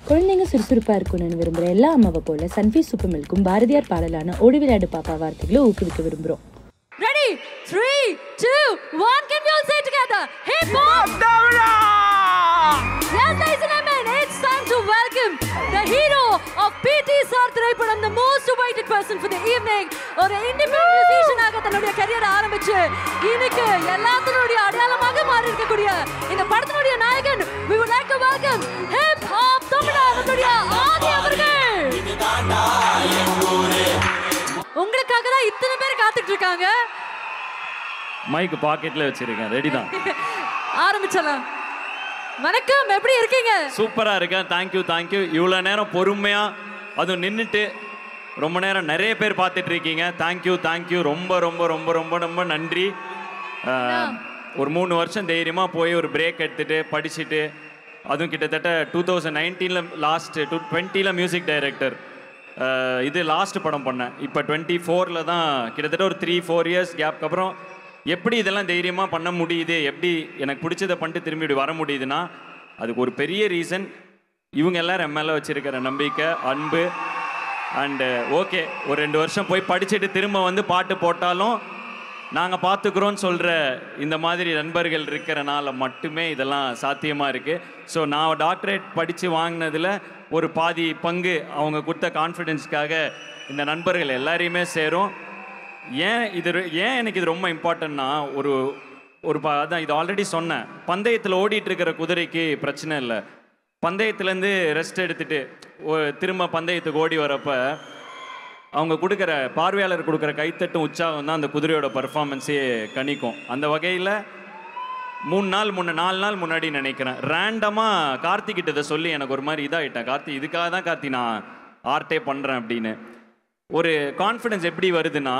குழந்தைங்க சுறுசுறுப்பா இருக்கணும்னு விரும்புற எல்லா அம்மாவை போல சன்ஃபீஸ் சூப்பர் மில்க்கும் பாரதியார் பாடலான ஓடி விளையாடு பாப்பா வார்த்தைகளை ஊக்குவிக்க விரும்புறோம் Ready? Three, two, one. Can we all say together? Hip hop! Yes, ladies and gentlemen, it's time to welcome the hero of PT Sar திரைப்படம் the most awaited person for the evening. ஒரு independent musician ஆக தன்னுடைய career ஆரம்பிச்சு இன்னைக்கு எல்லாத்தினுடைய அடையாளமாக மாறி இருக்கக்கூடிய இந்த படத்தினுடைய நாயகன் we would like to welcome hip hop தமிழா நம்மளுடைய ஆதி அவர்கள் உங்களுக்காக தான் இத்தனை பேர் காத்துட்டு இருக்காங்க மைக் பாக்கெட்ல வச்சிருக்கேன் ரெடி தான் ஆரம்பிச்சலாம் வணக்கம் எப்படி இருக்கீங்க சூப்பரா இருக்கேன் தேங்க்யூ தேங்க்யூ இவ்வளோ நேரம் பொறுமையா அதுவும் நின்றுட்டு ரொம்ப நேரம் நிறைய பேர் பார்த்துட்டு இருக்கீங்க தேங்க்யூ தேங்க்யூ ரொம்ப ரொம்ப ரொம்ப ரொம்ப ரொம்ப நன்றி அஹ், ஒரு மூணு வருஷம் தைரியமா போய் ஒரு பிரேக் எடுத்துட்டு படிச்சுட்டு அதுவும் கிட்டத்தட்ட டூ தௌசண்ட் நைன்டீனில் லாஸ்ட் டூ டுவெண்ட்டியில் மியூசிக் டைரக்டர் இது லாஸ்ட் படம் பண்ணேன் இப்போ டுவெண்ட்டி ஃபோரில் தான் கிட்டத்தட்ட ஒரு த்ரீ ஃபோர் இயர்ஸ் கேப்க்கு அப்புறம் எப்படி இதெல்லாம் தைரியமாக பண்ண முடியுது எப்படி எனக்கு பிடிச்சதை பண்ணிட்டு திரும்பி இப்படி வர முடியுதுன்னா அதுக்கு ஒரு பெரிய ரீசன் இவங்க எல்லாரும் என் மேலே வச்சிருக்கிற நம்பிக்கை அன்பு அண்டு ஓகே ஒரு ரெண்டு வருஷம் போய் படிச்சுட்டு திரும்ப வந்து பாட்டு போட்டாலும் நாங்கள் பார்த்துக்குறோன்னு சொல்கிற இந்த மாதிரி நண்பர்கள் இருக்கிறனால மட்டுமே இதெல்லாம் சாத்தியமாக இருக்குது ஸோ நான் டாக்டரேட் படித்து வாங்கினதில் ஒரு பாதி பங்கு அவங்க கொடுத்த கான்ஃபிடென்ஸ்க்காக இந்த நண்பர்கள் எல்லாரையுமே சேரும் ஏன் இது ரொ- ஏன் எனக்கு இது ரொம்ப இம்பார்ட்டன்னா ஒரு ஒரு ப அதான் இது ஆல்ரெடி சொன்னேன் பந்தயத்தில் ஓடிட்டு இருக்கிற குதிரைக்கு பிரச்சனை இல்லை பந்தயத்துலேருந்து ரெஸ்ட் எடுத்துட்டு ஒ- திரும்ப பந்தயத்துக்கு ஓடி வரப்ப அவங்க கொடுக்குற பார்வையாளர் கொடுக்குற கைத்தட்டும் உற்சாகம் தான் அந்த குதிரையோட பர்ஃபார்மன்ஸே கணிக்கும் அந்த வகையில் மூணு நாள் முன்ன நாலு நாள் முன்னாடி நினைக்கிறேன் ரேண்டமாக கார்த்திகிட்ட இதை சொல்லி எனக்கு ஒரு மாதிரி இதாகிட்டேன் கார்த்தி இதுக்காக தான் கார்த்தி நான் ஆர்ட்டே பண்ணுறேன் அப்படின்னு ஒரு கான்ஃபிடென்ஸ் எப்படி வருதுன்னா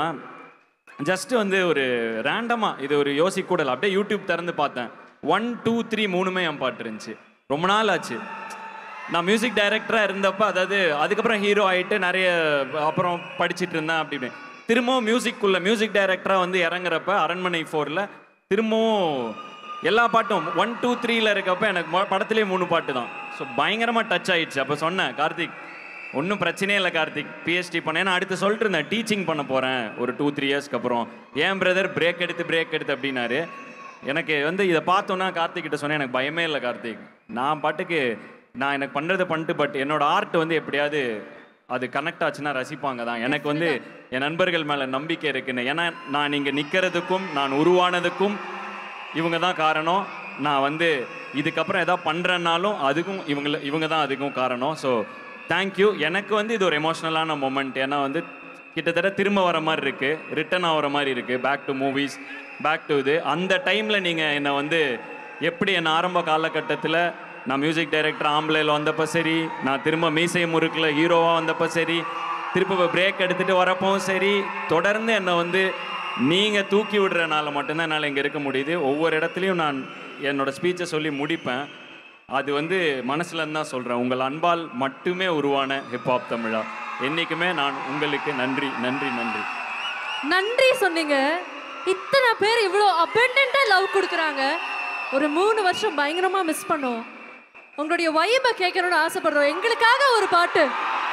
ஜஸ்ட் வந்து ஒரு ரேண்டமாக இது ஒரு யோசிக்க கூட இல்லை அப்படியே யூடியூப் திறந்து பார்த்தேன் ஒன் டூ த்ரீ மூணுமே என் பாட்டு இருந்துச்சு ரொம்ப நாள் ஆச்சு நான் மியூசிக் டைரக்டராக இருந்தப்ப அதாவது அதுக்கப்புறம் ஹீரோ ஆகிட்டு நிறைய அப்புறம் படிச்சிட்டு இருந்தேன் அப்படி இப்படி. திரும்பவும் மியூசிக்குள்ள மியூசிக் டைரக்டராக வந்து இறங்குறப்ப அரண்மனை ஃபோரில் திரும்பவும் எல்லா பாட்டும் ஒன் டூ த்ரீல இருக்கப்ப எனக்கு மொ- படத்திலே மூணு பாட்டு தான் ஸோ பயங்கரமாக டச் ஆயிடுச்சு அப்போ சொன்னேன் கார்த்திக் ஒன்றும் பிரச்சனையே இல்லை கார்த்திக் பிஹெச்டி பண்ணேன் நான் அடுத்து சொல்லிட்டு இருந்தேன் டீச்சிங் பண்ண போகிறேன் ஒரு டூ த்ரீ இயர்ஸ்க்கு அப்புறம் ஏன் பிரதர் பிரேக் எடுத்து பிரேக் எடுத்து அப்படின்னாரு எனக்கு வந்து இதை பார்த்தோன்னா கார்த்திக் கிட்ட சொன்னேன் எனக்கு பயமே இல்லை கார்த்திக் நான் பாட்டுக்கு நான் எனக்கு பண்ணுறதை பண்ணிட்டு பட் என்னோட ஆர்ட் வந்து எப்படியாவது அது கனெக்ட் ஆச்சுன்னா ரசிப்பாங்க தான் எனக்கு வந்து என் நண்பர்கள் மேலே நம்பிக்கை இருக்குன்னு ஏன்னா நான் இங்கே நிற்கிறதுக்கும் நான் உருவானதுக்கும் இவங்க தான் காரணம் நான் வந்து இதுக்கப்புறம் எதாவது பண்ணுறேன்னாலும் அதுக்கும் இவங்கள இவங்க தான் அதுக்கும் காரணம் ஸோ தேங்க்யூ எனக்கு வந்து இது ஒரு எமோஷ்னலான மொமெண்ட் ஏன்னா வந்து கிட்டத்தட்ட திரும்ப வர மாதிரி இருக்குது ரிட்டர்ன் ஆகிற மாதிரி இருக்குது back to movies back to இது அந்த டைமில் நீங்கள் என்னை வந்து எப்படி என் ஆரம்ப காலகட்டத்தில் நான் மியூசிக் டைரக்டர் ஆம்பளையில் வந்தப்போ சரி நான் திரும்ப மீசை முறுக்கில் ஹீரோவாக வந்தப்போ சரி திரும்ப பிரேக் எடுத்துகிட்டு வரப்பவும் சரி தொடர்ந்து என்னை வந்து நீங்கள் தூக்கி விடுறனால மட்டும்தான் என்னால் இங்கே இருக்க முடியுது ஒவ்வொரு இடத்துலையும் நான் என்னோட ஸ்பீச்சை சொல்லி முடிப்பேன் அது வந்து மனசுல இருந்து தான் சொல்கிறேன் உங்கள் அன்பால் மட்டுமே உருவான ஹிப்ஹாப் தமிழா என்றைக்குமே நான் உங்களுக்கு நன்றி நன்றி நன்றி நன்றி சொன்னீங்க இத்தனை பேர் இவ்வளோ அபெண்டண்டா லவ் கொடுக்குறாங்க ஒரு மூணு வருஷம் பயங்கரமா மிஸ் பண்ணோம் உங்களுடைய வைபை கேட்கணும்னு ஆசைப்படுறோம் எங்களுக்காக ஒரு பாட்டு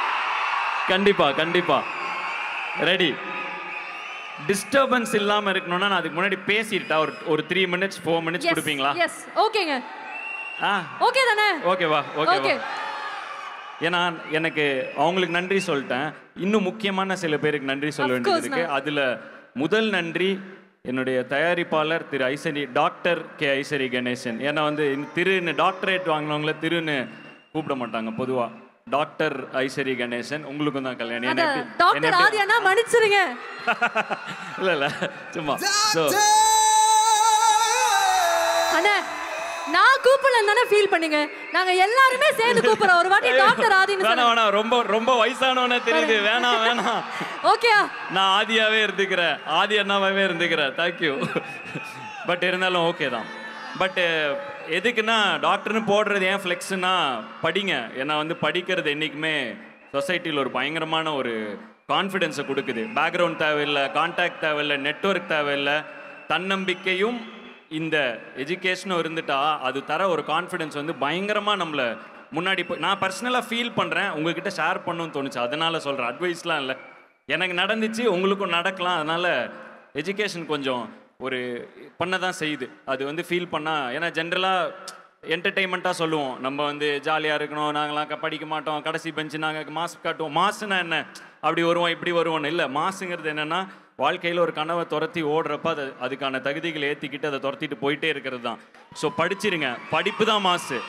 கண்டிப்பா கண்டிப்பா ரெடி டிஸ்டர்பன்ஸ் இல்லாம இருக்கணும்னா நான் அதுக்கு முன்னாடி பேசிட்டா ஒரு ஒரு த்ரீ மினிட்ஸ் ஃபோர் மினிட்ஸ் கொடுப்பீங்களா எஸ் ஓகேங்க ஆ ஓகே தானே ஓகேவா ஓகேவா ஓகே ஏன்னா எனக்கு அவங்களுக்கு நன்றி சொல்லிட்டேன் இன்னும் முக்கியமான சில பேருக்கு நன்றி சொல்ல Of வேண்டியது course, இருக்கு அதுல முதல் நன்றி என்னுடைய தயாரிப்பாளர் திரு ஐசரி டாக்டர் கே ஐசரி கணேசன் ஏன்னா வந்து இந்த திருன்னு டாக்டரேட் வாங்கினவங்கள திருன்னு கூப்பிட மாட்டாங்க பொதுவா டாக்டர் ஐசரி கணேசன் உங்களுக்கும் தான் கல்யாணம் அத என்னை எப்படி- என்னை டாக்டர் எப்படி- ஆதியானா மன்னிச்சிருங்க இல்ல இல்ல சும்மா ஸோ அண்ணா நான் கூப்பிடலன்னு தானே ஃபீல் பண்ணீங்க நாங்க எல்லாருமே சேர்ந்து கூப்பிடுறோம் ஒரு வாட்டி டாக்டர் ஆதின்னு வேணாம் சொன்னேன் வேணாம் ரொம்ப ரொம்ப வயசானவனே தெரியுது வேணாம் வேணாம் ஓகேயா நான் ஆதியாவே இருந்துக்கிறேன் ஆதி அண்ணாவாவே இருந்துக்கிறேன் தேங்க்யூ பட் இருந்தாலும் ஓகே தான் பட் எதுக்குன்னா டாக்டர்னு போடுறது ஏன் ஃப்ளெக்ஸ்னா படிங்க ஏன்னா வந்து படிக்கிறது என்றைக்குமே சொசைட்டியில் ஒரு பயங்கரமான ஒரு கான்ஃபிடென்ஸை கொடுக்குது பேக்ரவுண்ட் தேவையில்லை கான்டாக்ட் தேவையில்லை நெட்வொர்க் தேவையில்லை தன்னம்பிக்கையும் இந்த எஜுகேஷனும் இருந்துட்டா அது தர ஒரு கான்ஃபிடென்ஸ் வந்து பயங்கரமாக நம்மளை முன்னாடி போய் நான் பர்சனலாக ஃபீல் பண்ணுறேன் உங்ககிட்ட ஷேர் பண்ணணும்னு தோணுச்சு அதனால சொல்கிறேன் அட்வைஸ்லாம் இல்லை எனக்கு நடந்துச்சு உங்களுக்கும் நடக்கலாம் அதனால எஜுகேஷன் கொஞ்சம் ஒரு பண்ண தான் செய்யுது அது வந்து ஃபீல் பண்ணால் ஏன்னா ஜென்ரலாக என்டர்டெயின்மெண்ட்டாக சொல்லுவோம் நம்ம வந்து ஜாலியாக இருக்கணும் நாங்களாம் க- படிக்க மாட்டோம் கடைசி பெஞ்சு நாங்கள் மாஸ் காட்டுவோம் மாசுனா என்ன அப்படி வருவோம் இப்படி வருவோம்னு இல்லை மாசுங்கிறது என்னென்னா வாழ்க்கையில் ஒரு கனவை துரத்தி ஓடுறப்ப அது அதுக்கான தகுதிகளை ஏற்றிக்கிட்டு அதை துரத்திட்டு போயிட்டே இருக்கிறது தான் ஸோ படிச்சிருங்க படிப்பு தான் மாசு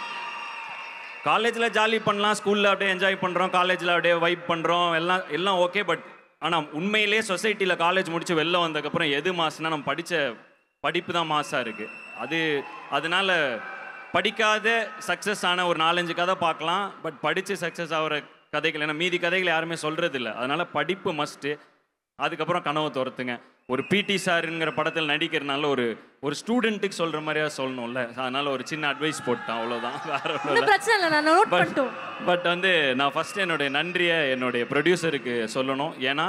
காலேஜில் ஜாலி பண்ணலாம் ஸ்கூலில் அப்படியே என்ஜாய் பண்ணுறோம் காலேஜில் அப்படியே வைப் பண்ணுறோம் எல்லாம் எல்லாம் ஓகே பட் ஆனால் உண்மையிலே சொசைட்டியில் காலேஜ் முடிச்சு வெளில வந்ததுக்கப்புறம் எது மாசுனா நம்ம படித்த படிப்பு தான் மாசாக இருக்குது அது அதனால படிக்காத சக்ஸஸ் ஆன ஒரு நாலஞ்சு கதை பார்க்கலாம் பட் படித்து சக்ஸஸ் ஆகிற கதைகள் ஏன்னா மீதி கதைகள் யாருமே சொல்கிறது இல்லை அதனால படிப்பு மஸ்ட்டு அதுக்கப்புறம் கனவை துரத்துங்க ஒரு பிடி சாருங்கிற படத்தில் நடிக்கிறனால ஒரு ஒரு ஸ்டூடெண்ட்டுக்கு சொல்கிற மாதிரியா சொல்லணும்ல அதனால ஒரு சின்ன அட்வைஸ் போட்டேன் அவ்வளோதான் வேற ஒண்ணும் ஒன்றும் இல்ல. பிரச்சனை இல்லை நான் நோட் பட் பண்ணிட்டோம் பட் வந்து நான் ஃபர்ஸ்ட் என்னுடைய நன்றியை என்னுடைய ப்ரொடியூசருக்கு சொல்லணும் ஏன்னா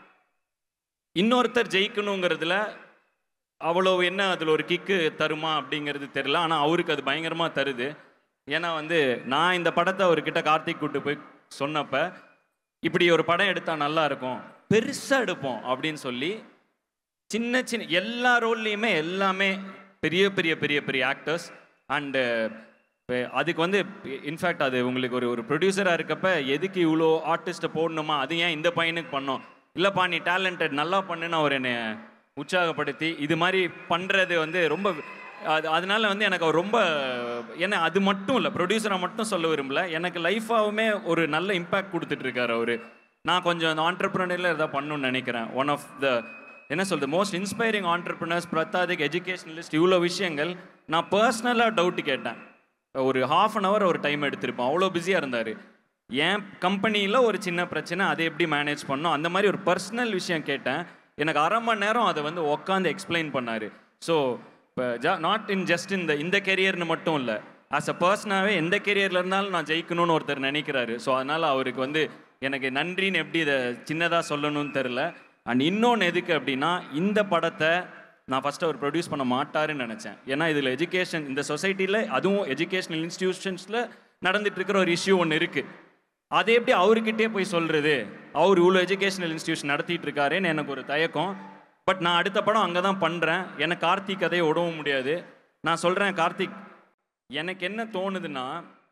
இன்னொருத்தர் ஜெயிக்கணுங்கிறதுல அவ்வளோ என்ன அதில் ஒரு கிக்கு தருமா அப்படிங்கிறது தெரியல ஆனால் அவருக்கு அது பயங்கரமாக தருது ஏன்னா வந்து நான் இந்த படத்தை அவர்கிட்ட கார்த்திக் கூட்டு போய் சொன்னப்ப இப்படி ஒரு படம் எடுத்தால் நல்லா இருக்கும் பெருசாக எடுப்போம் அப்படின்னு சொல்லி சின்ன சின்ன எல்லா ரோல்லையுமே எல்லாமே பெரிய பெரிய பெரிய பெரிய ஆக்டர்ஸ் அண்டு அதுக்கு வந்து இன்ஃபேக்ட் அது உங்களுக்கு ஒரு ஒரு ப்ரொடியூசராக இருக்கப்ப எதுக்கு இவ்வளோ ஆர்டிஸ்ட்டை போடணுமா அது ஏன் இந்த பையனுக்கு பண்ணோம் இல்லைப்பா நீ டேலண்டட் நல்லா பண்ணுன்னு அவர் என்னை உற்சாகப்படுத்தி இது மாதிரி பண்ணுறது வந்து ரொம்ப அது அதனால வந்து எனக்கு அவர் ரொம்ப ஏன்னா அது மட்டும் இல்லை ப்ரொடியூசரை மட்டும் சொல்ல விரும்பல எனக்கு லைஃபாகவுமே ஒரு நல்ல இம்பேக்ட் கொடுத்துட்டு இருக்காரு அவர் நான் கொஞ்சம் அந்த ஆண்டர்பிரினரில் எதாவது பண்ணணும்னு நினைக்கிறேன் ஒன் ஆஃப் த என்ன சொல்றது most inspiring entrepreneurs philanthropic educationalist இவ்வளோ விஷயங்கள் நான் பர்சனலாக டவுட் கேட்டேன் ஒரு ஹாஃப் அன் ஹவர் ஒரு டைம் எடுத்திருப்போம் அவ்வளோ பிஸியாக இருந்தார் என் கம்பெனியில் ஒரு சின்ன பிரச்சனை அதை எப்படி மேனேஜ் பண்ணோம் அந்த மாதிரி ஒரு பர்சனல் விஷயம் கேட்டேன் எனக்கு அரை மணி நேரம் அதை வந்து உட்காந்து எக்ஸ்பிளைன் பண்ணார் ஸோ இப்போ ஜா நாட் இன் ஜஸ்ட் இந்த இந்த கெரியர்னு மட்டும் இல்லை ஆஸ் அ பர்சனாகவே எந்த கெரியரில் இருந்தாலும் நான் ஜெயிக்கணும்னு ஒருத்தர் நினைக்கிறாரு ஸோ அதனால் அவருக்கு வந்து எனக்கு நன்றின்னு எப்படி இதை சின்னதாக சொல்லணும்னு தெரில அண்ட் இன்னொன்று எதுக்கு அப்படின்னா இந்த படத்தை நான் ஃபஸ்ட்டு அவர் ப்ரொடியூஸ் பண்ண மாட்டாருன்னு நினச்சேன் ஏன்னா இதில் எஜுகேஷன் இந்த சொசைட்டியில் அதுவும் எஜுகேஷனல் இன்ஸ்டிடியூஷன்ஸில் நடந்துட்டு இருக்கிற ஒரு இஷ்யூ ஒன்று இருக்குது அதை எப்படி அவர்கிட்டே போய் சொல்கிறது அவர் இவ்வளோ எஜுகேஷனல் இன்ஸ்டியூஷன் நடத்திட்டு இருக்காருன்னு எனக்கு ஒரு தயக்கம் பட் நான் அடுத்த படம் அங்கே தான் பண்ணுறேன் எனக்கு கார்த்திக் கதையை உடவும் முடியாது நான் சொல்கிறேன் கார்த்திக் எனக்கு என்ன தோணுதுன்னா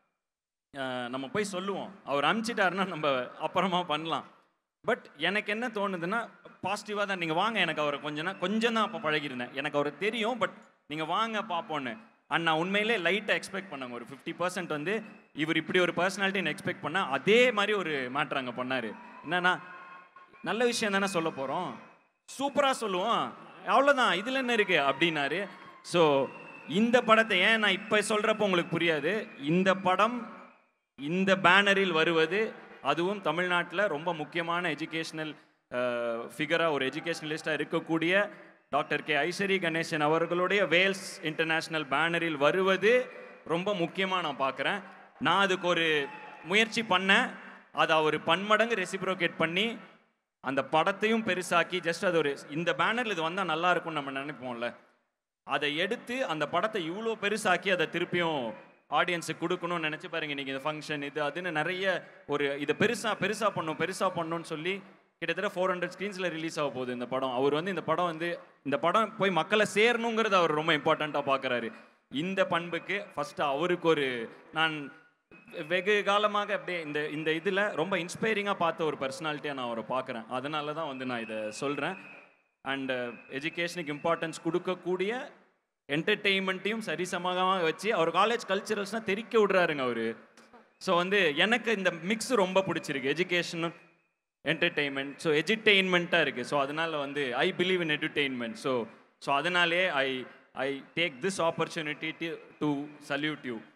அஹ், நம்ம போய் சொல்லுவோம் அவர் அனுப்பிச்சிட்டாருன்னா நம்ம அப்புறமா பண்ணலாம் பட் எனக்கு என்ன தோணுதுன்னா பாசிட்டிவாக தான் நீங்கள் வாங்க எனக்கு அவரை கொஞ்சம் நா- கொஞ்சம் தான் அப்போ பழகிருந்தேன் எனக்கு அவரை தெரியும் பட் நீங்கள் வாங்க பார்ப்போன்னு அண்ட் நான் உண்மையிலே லைட்டாக எக்ஸ்பெக்ட் பண்ணாங்க ஒரு ஃபிஃப்டி பர்சன்ட் வந்து இவர் இப்படி ஒரு பர்சனாலிட்டின்னு எக்ஸ்பெக்ட் பண்ணால் அதே மாதிரி ஒரு மேட்ரு அங்கே பண்ணார் என்னன்னா நல்ல விஷயம் தானே சொல்ல போகிறோம் சூப்பராக சொல்லுவோம் அவ்வளோதான் இதில் என்ன இருக்குது அப்படின்னாரு ஸோ இந்த படத்தை ஏன் நான் இப்போ சொல்கிறப்ப உங்களுக்கு புரியாது இந்த படம் இந்த பேனரில் வருவது அதுவும் தமிழ்நாட்டில் ரொம்ப முக்கியமான எஜுகேஷ்னல் ஃபிகராக ஒரு எஜுகேஷனலிஸ்டாக இருக்கக்கூடிய டாக்டர் கே ஐஸ்வரி கணேசன் அவர்களுடைய வேல்ஸ் இன்டர்நேஷ்னல் பேனரில் வருவது ரொம்ப முக்கியமாக நான் பார்க்குறேன் நான் அதுக்கு ஒரு முயற்சி பண்ணேன் அதை அவர் பன்மடங்கு ரெசிப்ரோகேட் பண்ணி அந்த படத்தையும் பெருசாக்கி ஜஸ்ட் அது ஒரு இந்த பேனரில் இது வந்தால் நல்லா இருக்கும்னு நம்ம நினைப்போம்ல அதை எடுத்து அந்த படத்தை இவ்வளோ பெருசாக்கி அதை திருப்பியும் ஆடியன்ஸுக்கு கொடுக்கணும்னு நினச்சி பாருங்க இன்னைக்கு இந்த ஃபங்க்ஷன் இது அதுன்னு நிறைய ஒரு இதை பெருசாக பெருசாக பண்ணும் பெருசாக பண்ணணும்னு சொல்லி கிட்டத்தட்ட ஃபோர் ஹண்ட்ரட் ஸ்க்ரீன்ஸில் ரிலீஸ் ஆக போகுது இந்த படம் அவர் வந்து இந்த படம் வந்து இந்த படம் போய் மக்களை சேரணுங்கிறத அவர் ரொம்ப இம்பார்ட்டண்ட்டாக பார்க்குறாரு இந்த பண்புக்கு ஃபஸ்ட்டு அவருக்கு ஒரு நான் வெகு காலமாக அப்படியே இந்த இந்த இதில் ரொம்ப இன்ஸ்பைரிங்காக பார்த்த ஒரு பர்சனாலிட்டியாக நான் அவரை பார்க்குறேன் அதனால தான் வந்து நான் இதை சொல்கிறேன் அண்ட் எஜுகேஷனுக்கு இம்பார்ட்டன்ஸ் கொடுக்கக்கூடிய என்டர்டெயின்மெண்ட்டையும் சரிசமமாக வச்சு அவர் காலேஜ் கல்ச்சுரல்ஸ்னால் தெரிக்க விடுறாருங்க அவர் ஸோ வந்து எனக்கு இந்த மிக்ஸ் ரொம்ப பிடிச்சிருக்கு எஜுகேஷனும் என்டர்டெயின்மெண்ட் ஸோ எஜுடெயின்மெண்ட்டாக இருக்குது ஸோ அதனால் வந்து I believe in entertainment so so அதனாலே I I take this opportunity to salute you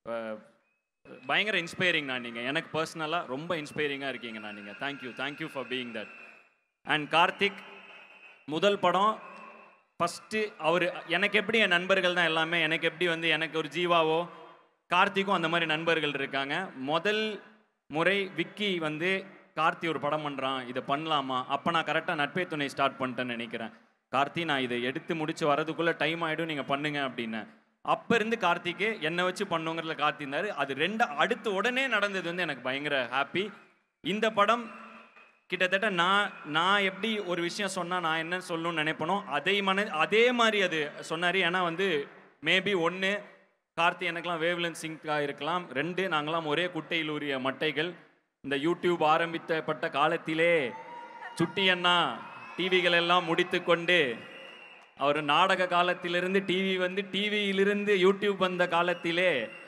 பயங்கர இன்ஸ்பைரிங் நான் நீங்கள் எனக்கு பர்சனலாக ரொம்ப இன்ஸ்பைரிங்காக இருக்கீங்க நான் நீங்கள் thank you thank you for being that and Karthik முதல் படம் ஃபஸ்ட்டு அவர் எனக்கு எப்படி என் நண்பர்கள் தான் எல்லாமே எனக்கு எப்படி வந்து எனக்கு ஒரு ஜீவாவோ கார்த்திக்கும் அந்த மாதிரி நண்பர்கள் இருக்காங்க முதல் முறை விக்கி வந்து கார்த்தி ஒரு படம் பண்ணுறான் இதை பண்ணலாமா அப்போ நான் கரெக்டாக நட்பே துணை ஸ்டார்ட் பண்ணிட்டேன்னு நினைக்கிறேன் கார்த்தி நான் இதை எடுத்து முடிச்சு வரதுக்குள்ளே டைம் ஆகிடும் நீங்கள் பண்ணுங்க அப்படின்னேன் அப்போ இருந்து கார்த்திக்கு என்னை வச்சு பண்ணுங்கிறதுல கார்த்தி இருந்தார் அது ரெண்டு அடுத்து உடனே நடந்தது வந்து எனக்கு பயங்கர ஹாப்பி இந்த படம் கிட்டத்தட்ட நான் நான் எப்படி ஒரு விஷயம் சொன்னால் நான் என்ன சொல்லணும்னு நினைப்பனோ அதே மன அதே மாதிரி அது சொன்னார் ஏன்னா வந்து மேபி ஒன்று கார்த்தி எனக்கெல்லாம் வேவ்லன் சிங்காக இருக்கலாம் ரெண்டு நாங்களாம் ஒரே குட்டையில் உரிய மட்டைகள் இந்த யூடியூப் ஆரம்பித்தப்பட்ட காலத்திலே சுட்டி அண்ணா டிவிகள் எல்லாம் முடித்து கொண்டு அவர் நாடக காலத்திலிருந்து டிவி வந்து டிவியிலிருந்து யூடியூப் வந்த காலத்திலே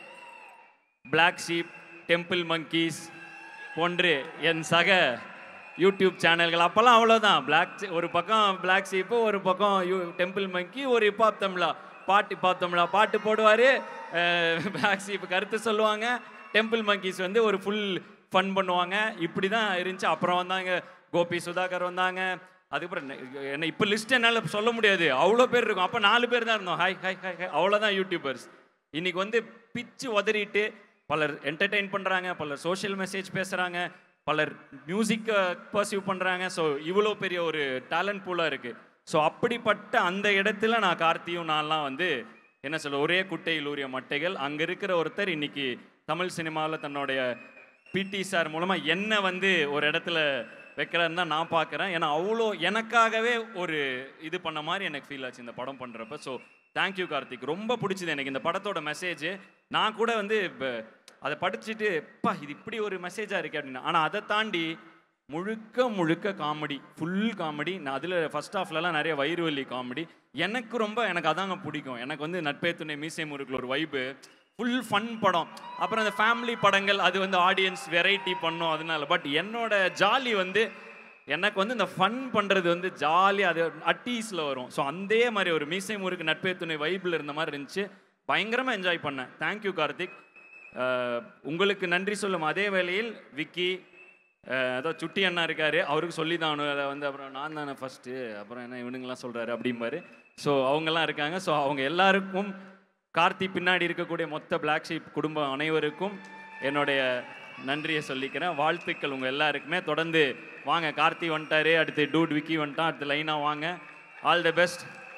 பிளாக் ஷீப் டெம்பிள் மங்கீஸ் போன்று என் சக யூடியூப் சேனல்கள் அப்போல்லாம் அவ்வளோதான் பிளாக் ஒரு பக்கம் பிளாக் ஷீப்பு ஒரு பக்கம் யூ டெம்பிள் மங்கி ஒரு ஹிப்ஹாப் தமிழா பாட்டு பார்த்தோம்லா பாட்டு போடுவார் பிளாக் ஷீப் கருத்து சொல்லுவாங்க டெம்பிள் மங்கீஸ் வந்து ஒரு ஃபுல் ஃபன் பண்ணுவாங்க இப்படி தான் இருந்துச்சு அப்புறம் வந்தாங்க கோபி சுதாகர் வந்தாங்க அதுக்கப்புறம் என்ன- என்ன இப்போ லிஸ்ட் என்னால் சொல்ல முடியாது அவ்வளோ பேர் இருக்கும் அப்போ நாலு பேர் தான் இருந்தோம் ஹாய் ஹாய் ஹாய் ஹாய் அவ்வளோதான் யூடியூபர்ஸ் இன்னைக்கு வந்து பிச்சு உதறிட்டு பலர் என்டர்டெயின் பண்ணுறாங்க பலர் சோஷியல் மெசேஜ் பேசுகிறாங்க பலர் மியூசிக்கை பர்சீவ் பண்ணுறாங்க ஸோ இவ்வளோ பெரிய ஒரு டேலண்ட் பூலாக இருக்குது ஸோ அப்படிப்பட்ட அந்த இடத்துல நான் கார்த்தியும் நான்லாம் வந்து என்ன சொல்ல ஒரே குட்டையில் ஊறிய மட்டைகள் அங்கே இருக்கிற ஒருத்தர் இன்னைக்கு தமிழ் சினிமாவில் தன்னுடைய பிடி சார் மூலமாக என்ன வந்து ஒரு இடத்துல வைக்கிறாருன்னு தான் நான் பார்க்குறேன் ஏன்னா அவ்வளோ எனக்காகவே ஒரு இது பண்ண மாதிரி எனக்கு ஃபீல் ஆச்சு இந்த படம் பண்ணுறப்ப ஸோ தேங்க்யூ கார்த்திக் ரொம்ப பிடிச்சது எனக்கு இந்த படத்தோட மெசேஜ் நான் கூட வந்து இப்ப அதை படிச்சுட்டு பா இது இப்படி ஒரு மெசேஜாக இருக்கே அப்படின்னு ஆனால் அதை தாண்டி முழுக்க முழுக்க காமெடி ஃபுல் காமெடி நான் அதில் ஃபர்ஸ்ட் ஹாஃப்லலாம் நிறைய வயிறு வலி காமெடி எனக்கு ரொம்ப எனக்கு அதாங்க பிடிக்கும் எனக்கு வந்து நட்பே துணை மீசை முறுக்கில் ஒரு வைப்பு ஃபுல் ஃபன் படம் அப்புறம் அந்த ஃபேமிலி படங்கள் அது வந்து ஆடியன்ஸ் வெரைட்டி பண்ணும் அதனால பட் என்னோட ஜாலி வந்து எனக்கு வந்து இந்த ஃபன் பண்ணுறது வந்து ஜாலியாக அது அட்டீஸில் வரும் ஸோ அதே மாதிரி ஒரு மீசை முறுக்கு நட்பே துணை வைப்பில் இருந்த மாதிரி இருந்துச்சு பயங்கரமாக என்ஜாய் பண்ணேன் தேங்க்யூ கார்த்திக் அஹ், உங்களுக்கு நன்றி சொல்லும் அதே வேளையில் விக்கி அஹ், அதோ சுட்டி அண்ணா இருக்காரு அவருக்கு சொல்லி தான் அதை வந்து அப்புறம் நான் தானே ஃபஸ்ட்டு அப்புறம் என்ன இவனுங்களாம் சொல்கிறாரு அப்படிம்பாரு ஸோ அவங்கெல்லாம் இருக்காங்க ஸோ அவங்க எல்லாருக்கும் கார்த்தி பின்னாடி இருக்கக்கூடிய மொத்த பிளாக் ஷீப் குடும்பம் அனைவருக்கும் என்னுடைய நன்றியை சொல்லிக்கிறேன் வாழ்த்துக்கள் உங்கள் எல்லாருக்குமே தொடர்ந்து வாங்க கார்த்தி வந்துட்டாரு அடுத்து டூட் விக்கி வந்துட்டான் அடுத்து லைனாக வாங்க ஆல் தி பெஸ்ட்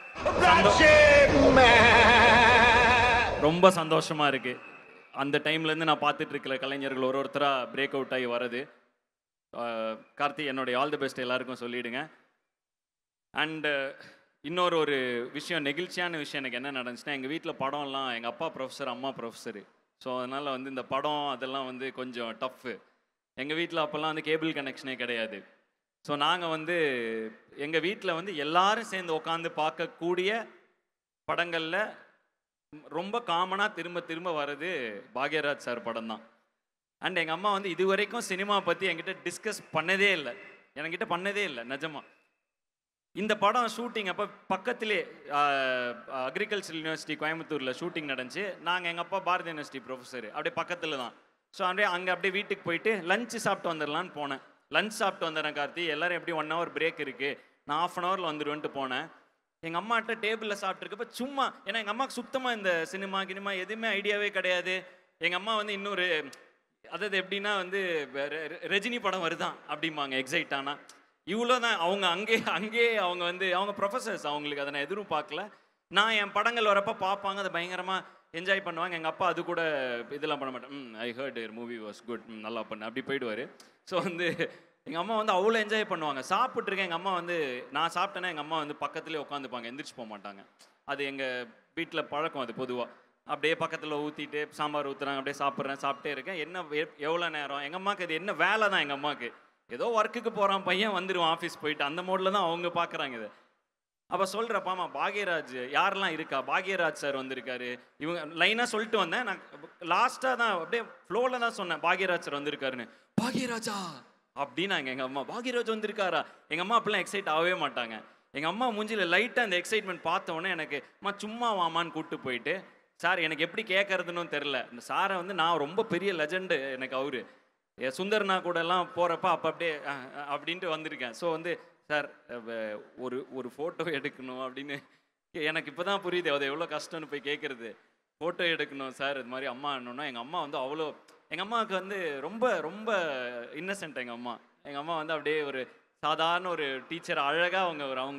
ரொம்ப சந்தோஷமா இருக்கு அந்த டைம்ல இருந்து நான் பார்த்துட்டு இருக்கிற கலைஞர்கள் ஒரு ஒருத்தரா பிரேக் அவுட் ஆகி வருது அஹ் கார்த்தி என்னுடைய ஆல் தி பெஸ்ட் எல்லாருக்கும் சொல்லிடுங்க அண்டு இன்னொரு ஒரு விஷயம் நெகிழ்ச்சியான விஷயம் எனக்கு என்ன நடந்துச்சுன்னா எங்கள் வீட்டில் படம்லாம் எங்கள் அப்பா ப்ரொஃபஸர் அம்மா ப்ரொஃபஸரு ஸோ அதனால் வந்து இந்த படம் அதெல்லாம் வந்து கொஞ்சம் டஃப்பு எங்கள் வீட்டில் அப்போல்லாம் வந்து கேபிள் கனெக்ஷனே கிடையாது ஸோ நாங்கள் வந்து எங்கள் வீட்டில் வந்து எல்லாரும் சேர்ந்து உட்காந்து பார்க்கக்கூடிய படங்களில் ரொம்ப காமனாக திரும்ப திரும்ப வர்றது பாக்யராஜ் சார் படம் தான் அண்ட் எங்கள் அம்மா வந்து இது வரைக்கும் சினிமா பற்றி என்கிட்ட டிஸ்கஸ் பண்ணதே இல்லை என்கிட்ட பண்ணதே இல்லை நிஜமா இந்த படம் ஷூட்டிங் அப்போ பக்கத்திலே அக்ரிகல்ச்சர் யூனிவர்சிட்டி கோயம்புத்தூரில் ஷூட்டிங் நடந்துச்சு நாங்கள் எங்கள் அப்பா பாரதி யூனிவர்சிட்டி ப்ரொஃபஸர் அப்படியே பக்கத்தில் தான் ஸோ அப்படியே அங்கே அப்படியே வீட்டுக்கு போயிட்டு லஞ்சு சாப்பிட்டு வந்துடலான்னு போனேன் லஞ்ச் சாப்பிட்டு வந்துடுறேன் கார்த்தி எல்லாரும் எப்படி ஒன் ஹவர் பிரேக் இருக்குது நான் ஆஃப் அன் ஹவரில் வந்துடுவேன்ட்டு போனேன் எங்கள் அம்மாட்ட டேபிளில் சாப்பிட்ருக்கப்ப சும்மா ஏன்னா எங்கள் அம்மாவுக்கு சுத்தமாக இந்த சினிமா கினிமா எதுவுமே ஐடியாவே கிடையாது எங்கள் அம்மா வந்து இன்னொரு அதாவது எப்படின்னா வந்து ரெ- ரெ- ரஜினி படம் வருதான் அப்படிம்பாங்க எக்ஸைட் ஆனா இவ்வளோ தான் அவங்க அங்கே அங்கேயே அவங்க வந்து அவங்க ப்ரொஃபசர்ஸ் அவங்களுக்கு அதை நான் எதிரும் பார்க்கல நான் என் படங்கள் வரப்போ பார்ப்பாங்க அதை பயங்கரமாக என்ஜாய் பண்ணுவாங்க எங்கள் அப்பா அது கூட இதெல்லாம் பண்ண மாட்டேன் ம் I heard your movie was good நல்லா பண்ணு அப்படி போயிடுவார் ஸோ வந்து எங்கள் அம்மா வந்து அவ்வளோ என்ஜாய் பண்ணுவாங்க சாப்பிட்ருக்கேன் எங்கள் அம்மா வந்து நான் சாப்பிட்டேன்னா எங்கள் அம்மா வந்து பக்கத்துலேயே உட்காந்துப்பாங்க எந்திரிச்சு போக மாட்டாங்க அது எங்கள் வீட்டில் பழக்கம் அது பொதுவாக அப்படியே பக்கத்தில் ஊற்றிட்டு சாம்பார் ஊற்றுறாங்க அப்படியே சாப்பிட்றேன் சாப்பிட்டே இருக்கேன் என்ன எவ்வளோ நேரம் எங்கள் அம்மாவுக்கு இது என்ன வேலை தான் எங்கள் அம்மாவுக்கு ஏதோ ஒர்க்குக்கு போகிறான் பையன் வந்துடுவான் ஆஃபீஸ் போயிட்டு அந்த மோடில் தான் அவங்க பார்க்குறாங்க இது அப்போ சொல்கிறப்பாமா பாக்யராஜ் யாரெல்லாம் இருக்கா பாக்யராஜ் சார் வந்திருக்காரு இவங்க லைனாக சொல்லிட்டு வந்தேன் நான் லாஸ்ட்டாக தான் அப்படியே ஃப்ளோவில் தான் சொன்னேன் பாக்யராஜ் சார் வந்திருக்காருன்னு பாக்யராஜா அப்படின்னாங்க எங்கள் அம்மா பாக்யராஜ் வந்திருக்காரா எங்கள் அம்மா அப்பெல்லாம் எக்ஸைட் ஆகவே மாட்டாங்க எங்கள் அம்மா மூஞ்சில லைட்டாக அந்த எக்ஸைட்மெண்ட் பார்த்த உடனே எனக்கு அம்மா சும்மா வாமான்னு கூப்பிட்டு போயிட்டு சார் எனக்கு எப்படி கேட்கறதுன்னு தெரில இந்த சாரை வந்து நான் ரொம்ப பெரிய லெஜண்டு எனக்கு அவரு எ, சுந்தர்னா கூட எல்லாம் போகிறப்ப அப்போ அப்படியே அஹ், அஹ், அப்படின்ட்டு வந்திருக்கேன் ஸோ வந்து சார் அஹ், ஒரு ஒரு ஃபோட்டோ எடுக்கணும் அப்படின்னு எனக்கு இப்போ தான் புரியுது அது எவ்வளோ கஷ்டம்னு போய் கேட்குறது ஃபோட்டோ எடுக்கணும் சார் இது மாதிரி அம்மா என்னன்னா எங்கள் அம்மா வந்து அவ்வளோ எங்கள் அம்மாவுக்கு வந்து ரொம்ப ரொம்ப இன்னசென்ட் எங்கள் அம்மா எங்கள் அம்மா வந்து அப்படியே ஒரு சாதாரண ஒரு டீச்சர் அழகாக அவங்க ஒரு அவங்க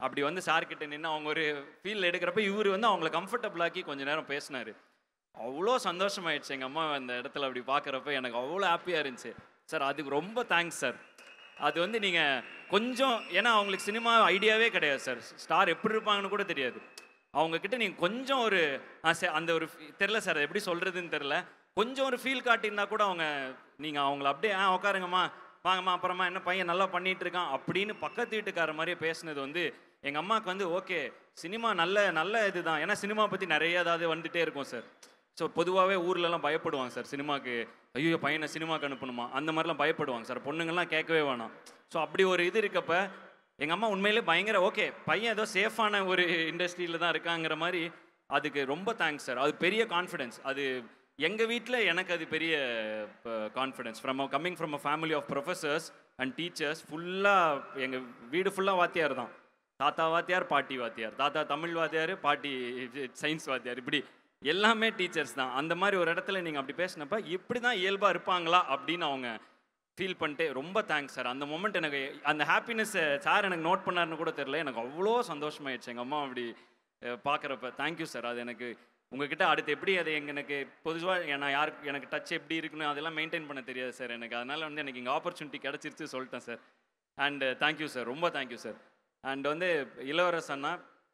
அப்படி வந்து சார் கிட்ட நின்று அவங்க ஒரு ஃபீல் எடுக்கிறப்ப இவர் வந்து அவங்கள கம்ஃபர்டபுள் ஆக்கி கொஞ்ச நேரம் பேசினாரு அவ்வளோ சந்தோஷமாயிடுச்சு எங்கள் அம்மா அந்த இடத்துல அப்படி பார்க்குறப்ப எனக்கு அவ்வளோ ஹாப்பியாக இருந்துச்சு சார் அதுக்கு ரொம்ப தேங்க்ஸ் சார் அது வந்து நீங்கள் கொஞ்சம் ஏன்னா அவங்களுக்கு சினிமா ஐடியாவே கிடையாது சார் ஸ்டார் எப்படி இருப்பாங்கன்னு கூட தெரியாது அவங்க கிட்ட நீங்கள் கொஞ்சம் ஒரு ஆ, சரி, அந்த ஒரு fe- தெரில சார் அது எப்படி சொல்கிறதுன்னு தெரில கொஞ்சம் ஒரு ஃபீல் காட்டியிருந்தா கூட அவங்க நீங்கள் அவங்கள அப்படியே ஆ உட்காருங்கம்மா வாங்கம்மா அப்புறமா என்ன பையன் நல்லா பண்ணிட்டு இருக்கான் அப்படின்னு பக்கத்து வீட்டுக்கார மாதிரியே பேசுனது வந்து எங்கள் அம்மாவுக்கு வந்து ஓகே சினிமா நல்ல நல்ல இதுதான் ஏன்னா சினிமா பற்றி நிறைய ஏதாவது வந்துட்டே இருக்கும் சார் ஸோ பொதுவாகவே ஊர்லலாம் பயப்படுவாங்க சார் சினிமாக்கு ஐயோ பையனை சினிமாக்கு அனுப்பணுமா அந்த மாதிரிலாம் பயப்படுவாங்க சார் பொண்ணுங்கள்லாம் கேட்கவே வேணாம் ஸோ அப்படி ஒரு இது இருக்கப்ப எங்கள் அம்மா உண்மையிலே பயங்கர ஓகே பையன் ஏதோ சேஃபான ஒரு இண்டஸ்ட்ரியில் தான் இருக்காங்கிற மாதிரி அதுக்கு ரொம்ப தேங்க்ஸ் சார் அது பெரிய கான்ஃபிடென்ஸ் அது எங்கள் வீட்டில் எனக்கு அது பெரிய confidence from coming from a family of professors and teachers ஃபுல்லாக எங்கள் வீடு ஃபுல்லாக வாத்தியார் தான் தாத்தா வாத்தியார் பாட்டி வாத்தியார் தாத்தா தமிழ் வாத்தியார் பாட்டி சயின்ஸ் வாத்தியார் இப்படி எல்லாமே டீச்சர்ஸ் தான் அந்த மாதிரி ஒரு இடத்துல நீங்கள் அப்படி பேசினப்ப இப்படி தான் இயல்பாக இருப்பாங்களா அப்படின்னு அவங்க ஃபீல் பண்ணிட்டு ரொம்ப தேங்க்ஸ் சார் அந்த மொமெண்ட் எனக்கு அந்த ஹாப்பினஸ்ஸை சார் எனக்கு நோட் பண்ணாருன்னு கூட தெரில எனக்கு அவ்வளோ சந்தோஷமாயிடுச்சு எங்கள் அம்மா அப்படி பார்க்குறப்ப தேங்க்யூ சார் அது எனக்கு உங்ககிட்ட அடுத்து எப்படி அது எங்க எனக்கு பொதுவாக நான் யாருக்கு எனக்கு டச் எப்படி இருக்குன்னு அதெல்லாம் மெயின்டைன் பண்ண தெரியாது சார் எனக்கு அதனால் வந்து எனக்கு இங்கே ஆப்பர்ச்சுனிட்டி கிடச்சிருச்சு சொல்லிட்டேன் சார் அண்ட் தேங்க்யூ சார் ரொம்ப தேங்க்யூ சார் அண்ட் வந்து இளவரசன்னா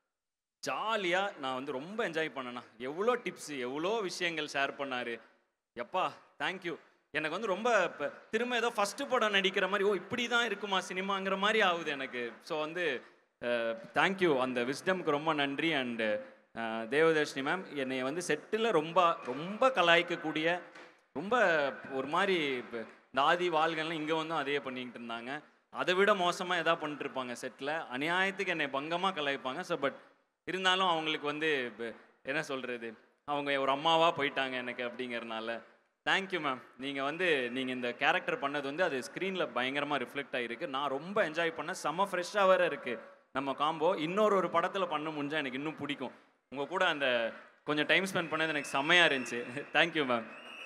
ஜாலியாக நான் வந்து ரொம்ப என்ஜாய் பண்ணேண்ணா எவ்வளோ டிப்ஸ் எவ்வளோ விஷயங்கள் ஷேர் பண்ணார் எப்பா தேங்க்யூ எனக்கு வந்து ரொம்ப இப்போ திரும்ப ஏதோ ஃபஸ்ட்டு படம் நடிக்கிற மாதிரி ஓ இப்படி தான் இருக்குமா சினிமாங்கிற மாதிரி ஆகுது எனக்கு ஸோ வந்து தேங்க்யூ அந்த விஸ்டம்க்கு ரொம்ப நன்றி அண்டு தேவதர்ஷினி மேம் என்னை வந்து செட்டில் ரொம்ப ரொம்ப கலாய்க்கக்கூடிய ரொம்ப ஒரு மாதிரி இப்ப இந்த ஆதி வாள்கள்லாம் இங்கே வந்து அதே பண்ணிக்கிட்டு இருந்தாங்க அதை விட மோசமாக எதா பண்ணிட்டு இருப்பாங்க செட்டில் அநியாயத்துக்கு என்னை பங்கமாக கலாய்ப்பாங்க ஸோ பட் இருந்தாலும் அவங்களுக்கு வந்து இப்ப என்ன சொல்கிறது அவங்க ஒரு அம்மாவாக போயிட்டாங்க எனக்கு அப்படிங்கறனால தேங்க்யூ மேம் நீங்கள் வந்து நீங்கள் இந்த கேரக்டர் பண்ணது வந்து அது ஸ்க்ரீனில் பயங்கரமாக ரிஃப்ளெக்ட் ஆகிருக்கு நான் ரொம்ப என்ஜாய் பண்ணேன் செம்ம ஃப்ரெஷ்ஷாக வேறு இருக்குது நம்ம காம்போ இன்னொரு ஒரு படத்தில் பண்ண முடிஞ்சால் எனக்கு இன்னும் பிடிக்கும் உங்கள் கூட அந்த கொஞ்சம் டைம் ஸ்பெண்ட் பண்ணது எனக்கு செம்மையாக இருந்துச்சு thank you ma'am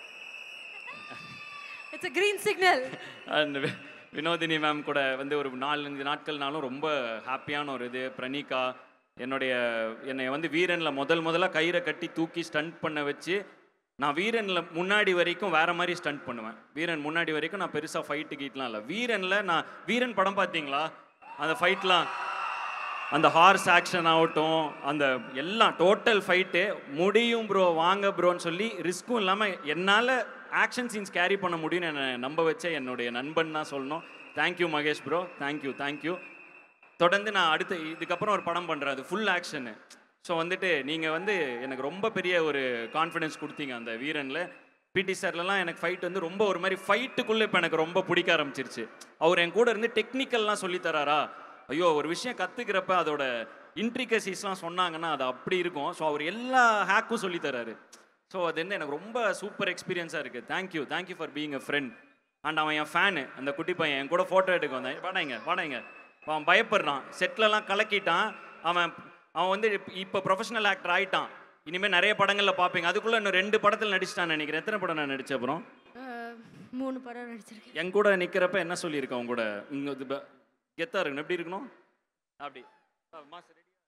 it's a green signal and Vinodhini ma'am கூட வந்து ஒரு நாலஞ்சு நாட்கள்னாலும் ரொம்ப ஹாப்பியான ஒரு இது பிரணீகா என்னுடைய என்னை வந்து வீரனில் முதல் முதல்ல கயிறை கட்டி தூக்கி ஸ்டண்ட் பண்ண வச்சு நான் வீரனில் முன்னாடி வரைக்கும் வேற மாதிரி ஸ்டண்ட் பண்ணுவேன் வீரன் முன்னாடி வரைக்கும் நான் பெருசாக ஃபைட்டு கீட்லாம் இல்லை வீரனில் நான் வீரன் படம் பார்த்தீங்களா அந்த ஃபைட்லாம் அந்த ஹார்ஸ் ஆக்ஷன் ஆகட்டும் அந்த எல்லாம் டோட்டல் ஃபைட்டு முடியும் ப்ரோ வாங்க ப்ரோன்னு சொல்லி ரிஸ்க்கும் இல்லாமல் என்னால் ஆக்ஷன் சீன்ஸ் கேரி பண்ண முடியும்னு என்னை நம்ப வச்ச என்னுடைய நண்பன் தான் சொல்லணும் thank you Mahesh bro thank you thank you தொடர்ந்து நான் அடுத்த இதுக்கப்புறம் ஒரு படம் பண்ணுறேன் அது ஃபுல் ஆக்ஷனு ஸோ வந்துட்டு நீங்கள் வந்து எனக்கு ரொம்ப பெரிய ஒரு கான்ஃபிடென்ஸ் கொடுத்தீங்க அந்த வீரனில் பிடி சார்லலாம் எனக்கு ஃபைட் வந்து ரொம்ப ஒரு மாதிரி ஃபைட்டுக்குள்ளே இப்போ எனக்கு ரொம்ப பிடிக்க ஆரம்பிச்சிருச்சு அவர் என் கூட இருந்து டெக்னிக்கல்லாம் சொல்லித் தராரா ஐயோ ஒரு விஷயம் கற்றுக்கிறப்ப அதோட இன்ட்ரிகசிஸ்லாம் சொன்னாங்கன்னா அது அப்படி இருக்கும் ஸோ அவர் எல்லா ஹேக்கும் சொல்லித் தராரு ஸோ அது வந்து எனக்கு ரொம்ப சூப்பர் எக்ஸ்பீரியன்ஸாக இருக்குது thank you thank you for being a friend and அவன் என் ஃபேனு அந்த குட்டி பையன் என் கூட ஃபோட்டோ எடுக்க வந்தேன் வாடாங்க வாடாங்க அவன் பயப்படுறான் செட்லலாம் கலக்கிட்டான் அவன் அவன் வந்து இப்போ ப்ரொஃபஷனல் ஆக்டர் ஆயிட்டான் இனிமேல் நிறைய படங்களில் பார்ப்பீங்க அதுக்குள்ளே இன்னும் ரெண்டு படத்தில் நடிச்சிட்டான்னு நினைக்கிறேன் எத்தனை படம் நான் நடிச்ச அப்புறம் அஹ், மூணு படம் நடிச்சிருக்கேன் என் கூட நிற்கிறப்ப என்ன சொல்லியிருக்கேன் உன் கூட இங்கே இது கெத்தாக இருக்கணும் எப்படி இருக்கணும் அப்படி ஆ, மாஸ் ready ஆ?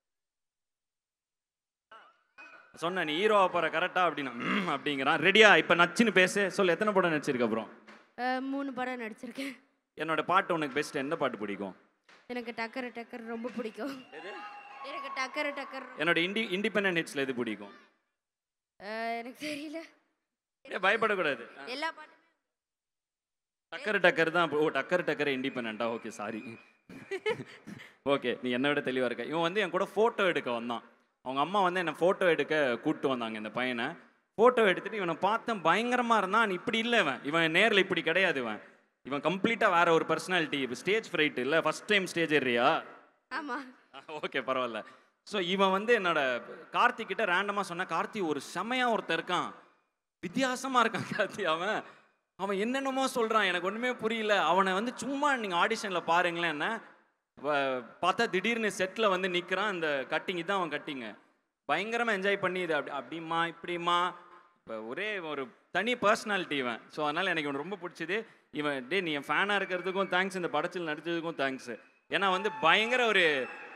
சொன்னேன் நீ ஹீரோவை போகிற கரெக்டா அப்படின்னா "ம்" அப்படிங்கிறான் ரெடியா இப்போ நச்சுன்னு பேசு சொல்லு எத்தனை படம் நடிச்சிருக்க அப்புறம் அஹ், மூணு படம் நடிச்சிருக்கேன் என்னோட பாட்டு உனக்கு பெஸ்ட் எந்த பாட்டு பிடிக்கும் எனக்கு டக்கர் டக்கர் ரொம்ப பிடிக்கும் எனக்கு டக்கர் டக்கர் என்னோட இண்டி இண்டிபெண்டன்ட் ஹிட்ஸில் எது பிடிக்கும் அஹ், எனக்கு தெரியல ஏ பயப்படக்கூடாது எல்லா பாட்டுமே டக்கர் டக்கர் தான் ஓ டக்கர் டக்கர் இண்டிபெண்டா ஓகே சாரி ஓகே நீ என்னை விட தெளிவாக இருக்க இவன் வந்து என் கூட ஃபோட்டோ எடுக்க வந்தான் அவங்க அம்மா வந்து என்னை ஃபோட்டோ எடுக்க கூப்பிட்டு வந்தாங்க இந்த பையனை ஃபோட்டோ எடுத்துட்டு இவனை பார்த்தேன் பயங்கரமாக இருந்தான் இப்படி இல்லை இவன் இவன் நேரில் இப்படி கிடையாது இவன் இவன் கம்ப்ளீட்டாக வேற ஒரு பர்சனாலிட்டி ஸ்டேஜ் ஃப்ரைட் இல்லை ஃபர்ஸ்ட் டைம் ஸ்டேஜ் ஏறியா ஆமா ஓகே பரவாயில்ல ஸோ இவன் வந்து என்னோட கார்த்திக் கிட்ட ரேண்டமாக சொன்ன கார்த்தி ஒரு செமையா ஒருத்தன் இருக்கான் வித்தியாசமா இருக்கான் கார்த்தி அவன் அவன் என்னென்னமோ சொல்றான் எனக்கு ஒண்ணுமே புரியல அவனை வந்து சும்மா நீங்க ஆடிஷன்ல பாருங்களேன் என்ன வ- பார்த்தா திடீர்னு செட்டில் வந்து நிற்கிறான் இந்த கட்டிங் தான் அவன் கட்டிங்க பயங்கரமா என்ஜாய் பண்ணி இது அப்படி அப்படிமா இப்படிமா இப்போ ஒரே ஒரு தனி பர்சனாலிட்டி இவன் ஸோ அதனால் எனக்கு இவன் ரொம்ப பிடிச்சது இவன் டே நீ என் ஃபேனாக இருக்கிறதுக்கும் தேங்க்ஸ் இந்த படத்தில் நடிச்சதுக்கும் தேங்க்ஸ் ஏன்னா வந்து பயங்கர ஒரு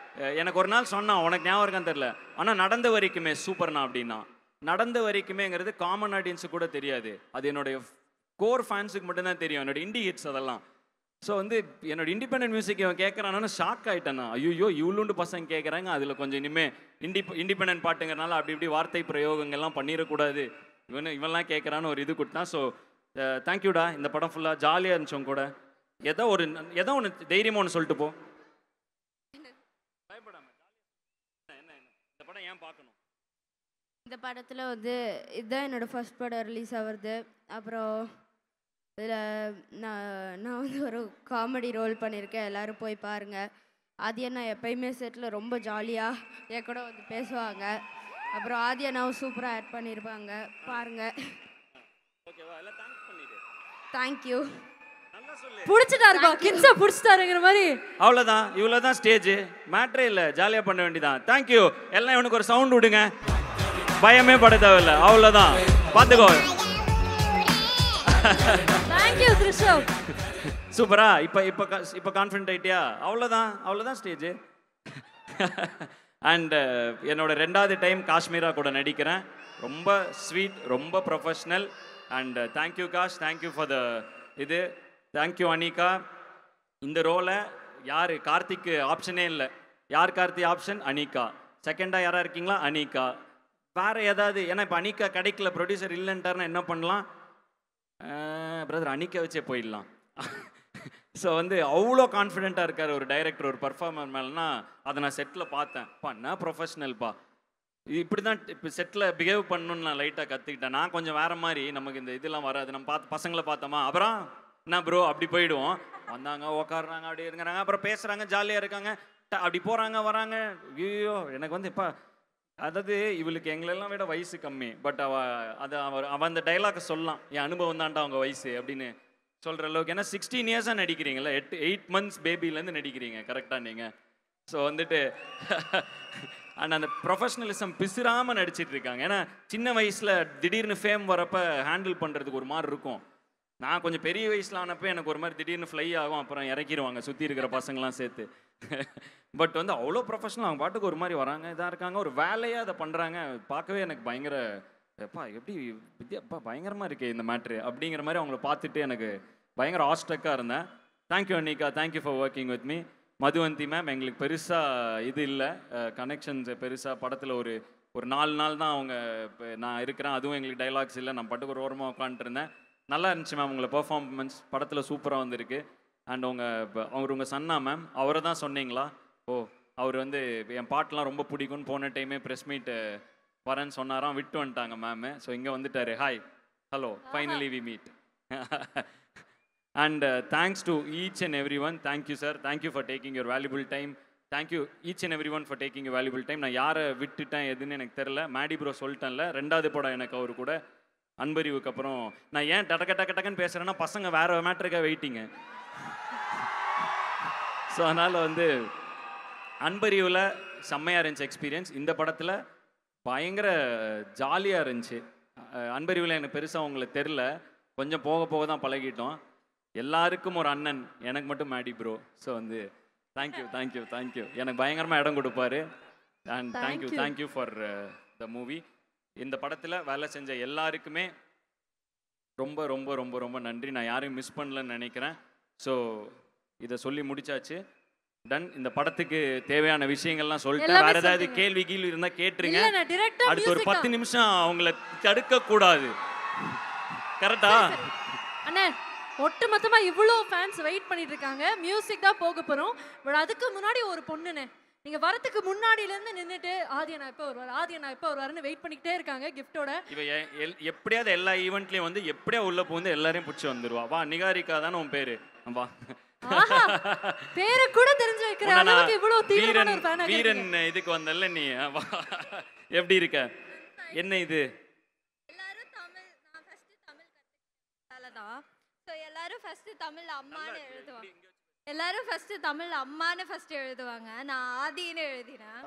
அஹ், எனக்கு ஒரு நாள் சொன்னான் உனக்கு ஞாபகம் இருக்கான்னு தெரியல ஆனால் நடந்த வரைக்குமே சூப்பர்ண்ணா அப்படின்னா நடந்த வரைக்குமேங்கிறது காமன் ஆடியன்ஸுக்கு கூட தெரியாது அது என்னுடைய கோர் ஃபேன்ஸுக்கு மட்டும்தான் தெரியும் என்னோட இண்டி ஹிட்ஸ் அதெல்லாம் ஸோ வந்து என்னோட இண்டிபெண்டன்ட் மியூசிக் இவன் கேட்குறான்னு ஷாக் ஆயிட்டேன் நான் ஐயோ இவ்வளோண்டு பசங்க கேட்குறாங்க அதில் கொஞ்சம் இனிமே இண்டி இண்டிபெண்டன்ட் பாட்டுங்கிறனால அப்படி இப்படி வார்த்தை பிரயோகங்கள்லாம் பண்ணிடக்கூடாது இவனு இவன்லாம் கேட்குறான்னு ஒரு இது கொடுத்தான் ஸோ தேங்க்யூடா இந்த படம் ஃபுல்லாக ஜாலியாக இருந்துச்சு உன் கூட ஏதோ ஒரு ஏதோ ஒன்று தைரியமாக ஒன்று சொல்லிட்டு போ பயப்படாம என்ன என்ன இந்த படம் ஏன் பார்க்கணும் இந்த படத்தில் வந்து இதுதான் என்னோட ஃபர்ஸ்ட் படம் ரிலீஸ் ஆகுறது அப்புறம் இதில் நான் நான் வந்து ஒரு காமெடி ரோல் பண்ணியிருக்கேன் எல்லாரும் போய் பாருங்கள் ஆதியண்ணா எப்பயுமே செட்டில் ரொம்ப ஜாலியாக என் கூட வந்து பேசுவாங்க அப்புறம் ஆதியண்ணாவும் சூப்பராக ஆட் பண்ணியிருப்பாங்க பாருங்கள் ஓகேவா எல்லாம் தேங்க்ஸ் பண்ணிடு தேங்க்யூ நல்லா சொல்லு புடிச்சிட்டாருப்பா கிட்ஸ புடிச்சிட்டாருங்கிற மாதிரி அவ்வளோதான் இவ்வளோ தான் ஸ்டேஜ் மேட்ரே இல்லை ஜாலியாக பண்ண வேண்டியதான் தேங்க்யூ எல்லாம் இவனுக்கு ஒரு சவுண்ட் விடுங்க பயமே பட தேவையில்ல அவ்வளோதான் பார்த்துக்கோ தேங்க்யூ த்ரிஷவ் சூப்பரா இப்போ இப்போ இப்போ கான்ஃபிடென்ட் ஆயிட்டியா அவ்வளோதான் அவ்வளோதான் ஸ்டேஜ் அண்ட் என்னோட ரெண்டாவது டைம் காஷ்மீரா கூட நடிக்கிறேன் ரொம்ப ஸ்வீட் ரொம்ப professional and thank you Kash thank you for the இது தேங்க்யூ அனிகா இந்த ரோலை யார் கார்த்திக்கு ஆப்ஷனே இல்லை யார் கார்த்தி ஆப்ஷன் அனிகா செகண்டாக யாரா இருக்கீங்களா அனிகா வேற ஏதாவது ஏன்னா இப்போ அனிகா கிடைக்கல ப்ரொடியூசர் இல்லைன்ட்டாருன்னா என்ன பண்ணலாம் பிரதர் அனிக்க வச்சே போயிடலாம் ஸோ வந்து அவ்வளோ கான்ஃபிடென்ட்டாக இருக்கார் ஒரு டைரக்டர் ஒரு பர்ஃபார்மர் மேலனா அதை நான் செட்டில் பார்த்தேன் பா என்ன ப்ரொஃபஷனல்ப்பா இப்படி தான் இப்போ செட்டில் பிஹேவ் பண்ணணும்னு நான் லைட்டாக கற்றுக்கிட்டேன் நான் கொஞ்சம் வேற மாதிரி நமக்கு இந்த இதெல்லாம் வராது நம்ம பார்த்து பசங்களை பார்த்தோமா அப்புறம் என்ன ப்ரோ அப்படி போயிடுவோம் வந்தாங்க உக்காடுறாங்க அப்படி இருக்கிறாங்க அப்புறம் பேசுகிறாங்க ஜாலியாக இருக்காங்க ட- அப்படி போகிறாங்க வராங்க ஐயோ எனக்கு வந்து இப்போ அதாவது இவளுக்கு எங்களெல்லாம் விட வயசு கம்மி பட் அவ அது அவர் அவன் அந்த டைலாக்கை சொல்லலாம் என் அனுபவம் தான்டா அவங்க வயசு அப்படின்னு சொல்கிற அளவுக்கு ஏன்னா சிக்ஸ்டீன் இயர்ஸாக நடிக்கிறீங்களா எட்டு எயிட் மந்த்ஸ் பேபிலேருந்து நடிக்கிறீங்க கரெக்டாக நீங்கள் ஸோ வந்துட்டு அண்ட் அந்த ப்ரொஃபஷனலிசம் பிசுறாமல் நடிச்சிட்டு இருக்காங்க ஏன்னா சின்ன வயசில் திடீர்னு ஃபேம் வரப்ப ஹேண்டில் பண்ணுறதுக்கு ஒரு மாதிரி இருக்கும் நான் கொஞ்சம் பெரிய வயசில் ஆனப்போ எனக்கு ஒரு மாதிரி திடீர்னு ஃப்ளை ஆகும் அப்புறம் இறக்கிடுவாங்க சுற்றி இருக்கிற பசங்களாம் சேர்த்து பட் வந்து அவ்வளோ ப்ரொஃபஷனல் அவங்க பாட்டுக்கு ஒரு மாதிரி வராங்க இதாக இருக்காங்க ஒரு வேலையாக அதை பண்ணுறாங்க பார்க்கவே எனக்கு பயங்கர எப்பா எப்படி வித்யா அப்பா பயங்கரமாக இருக்கே இந்த மேட்ரு அப்படிங்கிற மாதிரி அவங்கள பார்த்துட்டு எனக்கு பயங்கர ஆஸ்டக்காக இருந்தேன் thank you Annika thank you for working with me Madhuvanthi ma'am எங்களுக்கு பெருசாக இது இல்லை கனெக்ஷன்ஸ் பெருசாக படத்தில் ஒரு ஒரு நாலு நாள் தான் அவங்க இப்போ நான் இருக்கிறேன் அதுவும் எங்களுக்கு டைலாக்ஸ் இல்லை நான் பாட்டுக்கு ஒரு ஓரமாக உட்காந்துருந்தேன் நல்லா இருந்துச்சு மேம் உங்களை பெர்ஃபார்மன்ஸ் படத்தில் சூப்பராக வந்திருக்கு அண்ட் உங்க இப்போ அவர் உங்கள் சன்னா மேம் அவரை தான் சொன்னீங்களா ஓ அவர் வந்து என் பாட்டெலாம் ரொம்ப பிடிக்கும்னு போன டைமே ப்ரெஸ் மீட் வரேன்னு சொன்னாராம் விட்டு வந்துட்டாங்க மேமு ஸோ இங்கே வந்துட்டாரு hi hello finally we meet and thanks to each and every one thank you sir thank you for taking your valuable time thank you each and every one for taking you valuable time நான் யாரை விட்டுட்டேன் எதுன்னு எனக்கு தெரில Maddy bro சொல்லிட்டேன்ல ரெண்டாவது படம் எனக்கு அவர் கூட அன்பறிவுக்கு அப்புறம் நான் ஏன் டடக்க டக்க டக்குன்னு பேசுகிறேன்னா பசங்க வேற மேட்ருக்காக வெயிட்டிங்க ஸோ அதனால் வந்து அன்பறிவில் செம்மையாக இருந்துச்சு எக்ஸ்பீரியன்ஸ் இந்த படத்தில் பயங்கர ஜாலியாக இருந்துச்சு அஹ் அன்பறிவில் எனக்கு பெருசாக உங்களுக்கு தெரில கொஞ்சம் போக போக தான் பழகிட்டோம் எல்லாருக்கும் ஒரு அண்ணன் எனக்கு மட்டும் மேடி ப்ரோ ஸோ வந்து தேங்க்யூ தேங்க்யூ தேங்க்யூ எனக்கு பயங்கரமாக இடம் கொடுப்பாரு and thank you Thank you. Thank you for the movie இந்த படத்தில் வேலை செஞ்ச எல்லாருக்குமே ரொம்ப ரொம்ப ரொம்ப ரொம்ப நன்றி நான் யாரையும் மிஸ் பண்ணலன்னு நினைக்கிறேன் ஸோ இதை சொல்லி முடிச்சாச்சு டன் இந்த படத்துக்கு தேவையான விஷயங்கள்லாம் சொல்லிட்டேன் எல்லாமே வேற ஏதாவது சொல்லிட்டீங்க. கேள்வி கீழ் இருந்தா கேட்டுருங்க இல்ல நான் டிரெக்டா அடுத்து ஒரு மியூசிக் பத்து நிமிஷம் அவங்கள தடுக்க கூடாது கரெக்டா அண்ணே ஒட்டு மொத்தமா இவ்வளோ ஃபேன்ஸ் வெயிட் பண்ணிட்டு இருக்காங்க மியூசிக் தான் போக போறோம் பட் அதுக்கு முன்னாடி ஒரு பொண்ணுண்ணே நீங்க வரதுக்கு முன்னாடில இருந்து நின்னுட்டு ஆதியனா எப்போ வருவார் ஆதியனா எப்போ வருவாருன்னு வெயிட் பண்ணிக்கிட்டே இருக்காங்க கிஃப்டோட இவ எ- எல்- எப்படியாவது எல்லா ஈவெண்ட்லயும் வந்து எப்படியா உள்ள புகுந்து எல்லாரையும் பிடிச்சி வந்துருவா வா நிகாரிகா தானே உன் பேரு வா ஆஹா பேரை கூட தெரிஞ்சு வைக்கிற உன்னை நான் அளவுக்கு இவ்வளவு தீவிரமான வீரன் ஒரு ஃபேனா வீரன் இதுக்கு வந்தல்ல நீ வா எப்படி இருக்க என்ன இது எல்லாரும் தமிழ் நான் ஃபர்ஸ்ட் தமிழ் கற்றுக்கிட்டதால தான் ஸோ எல்லாரும் ஃபர்ஸ்ட் தமிழ் அம்மான்னு எழுதுவாங்க எல்லாரும் ஃபர்ஸ்ட் தமிழ் அம்மான்னு ஃபர்ஸ்ட் எழுதுவாங்க நான் ஆதின்னு எழுதினேன்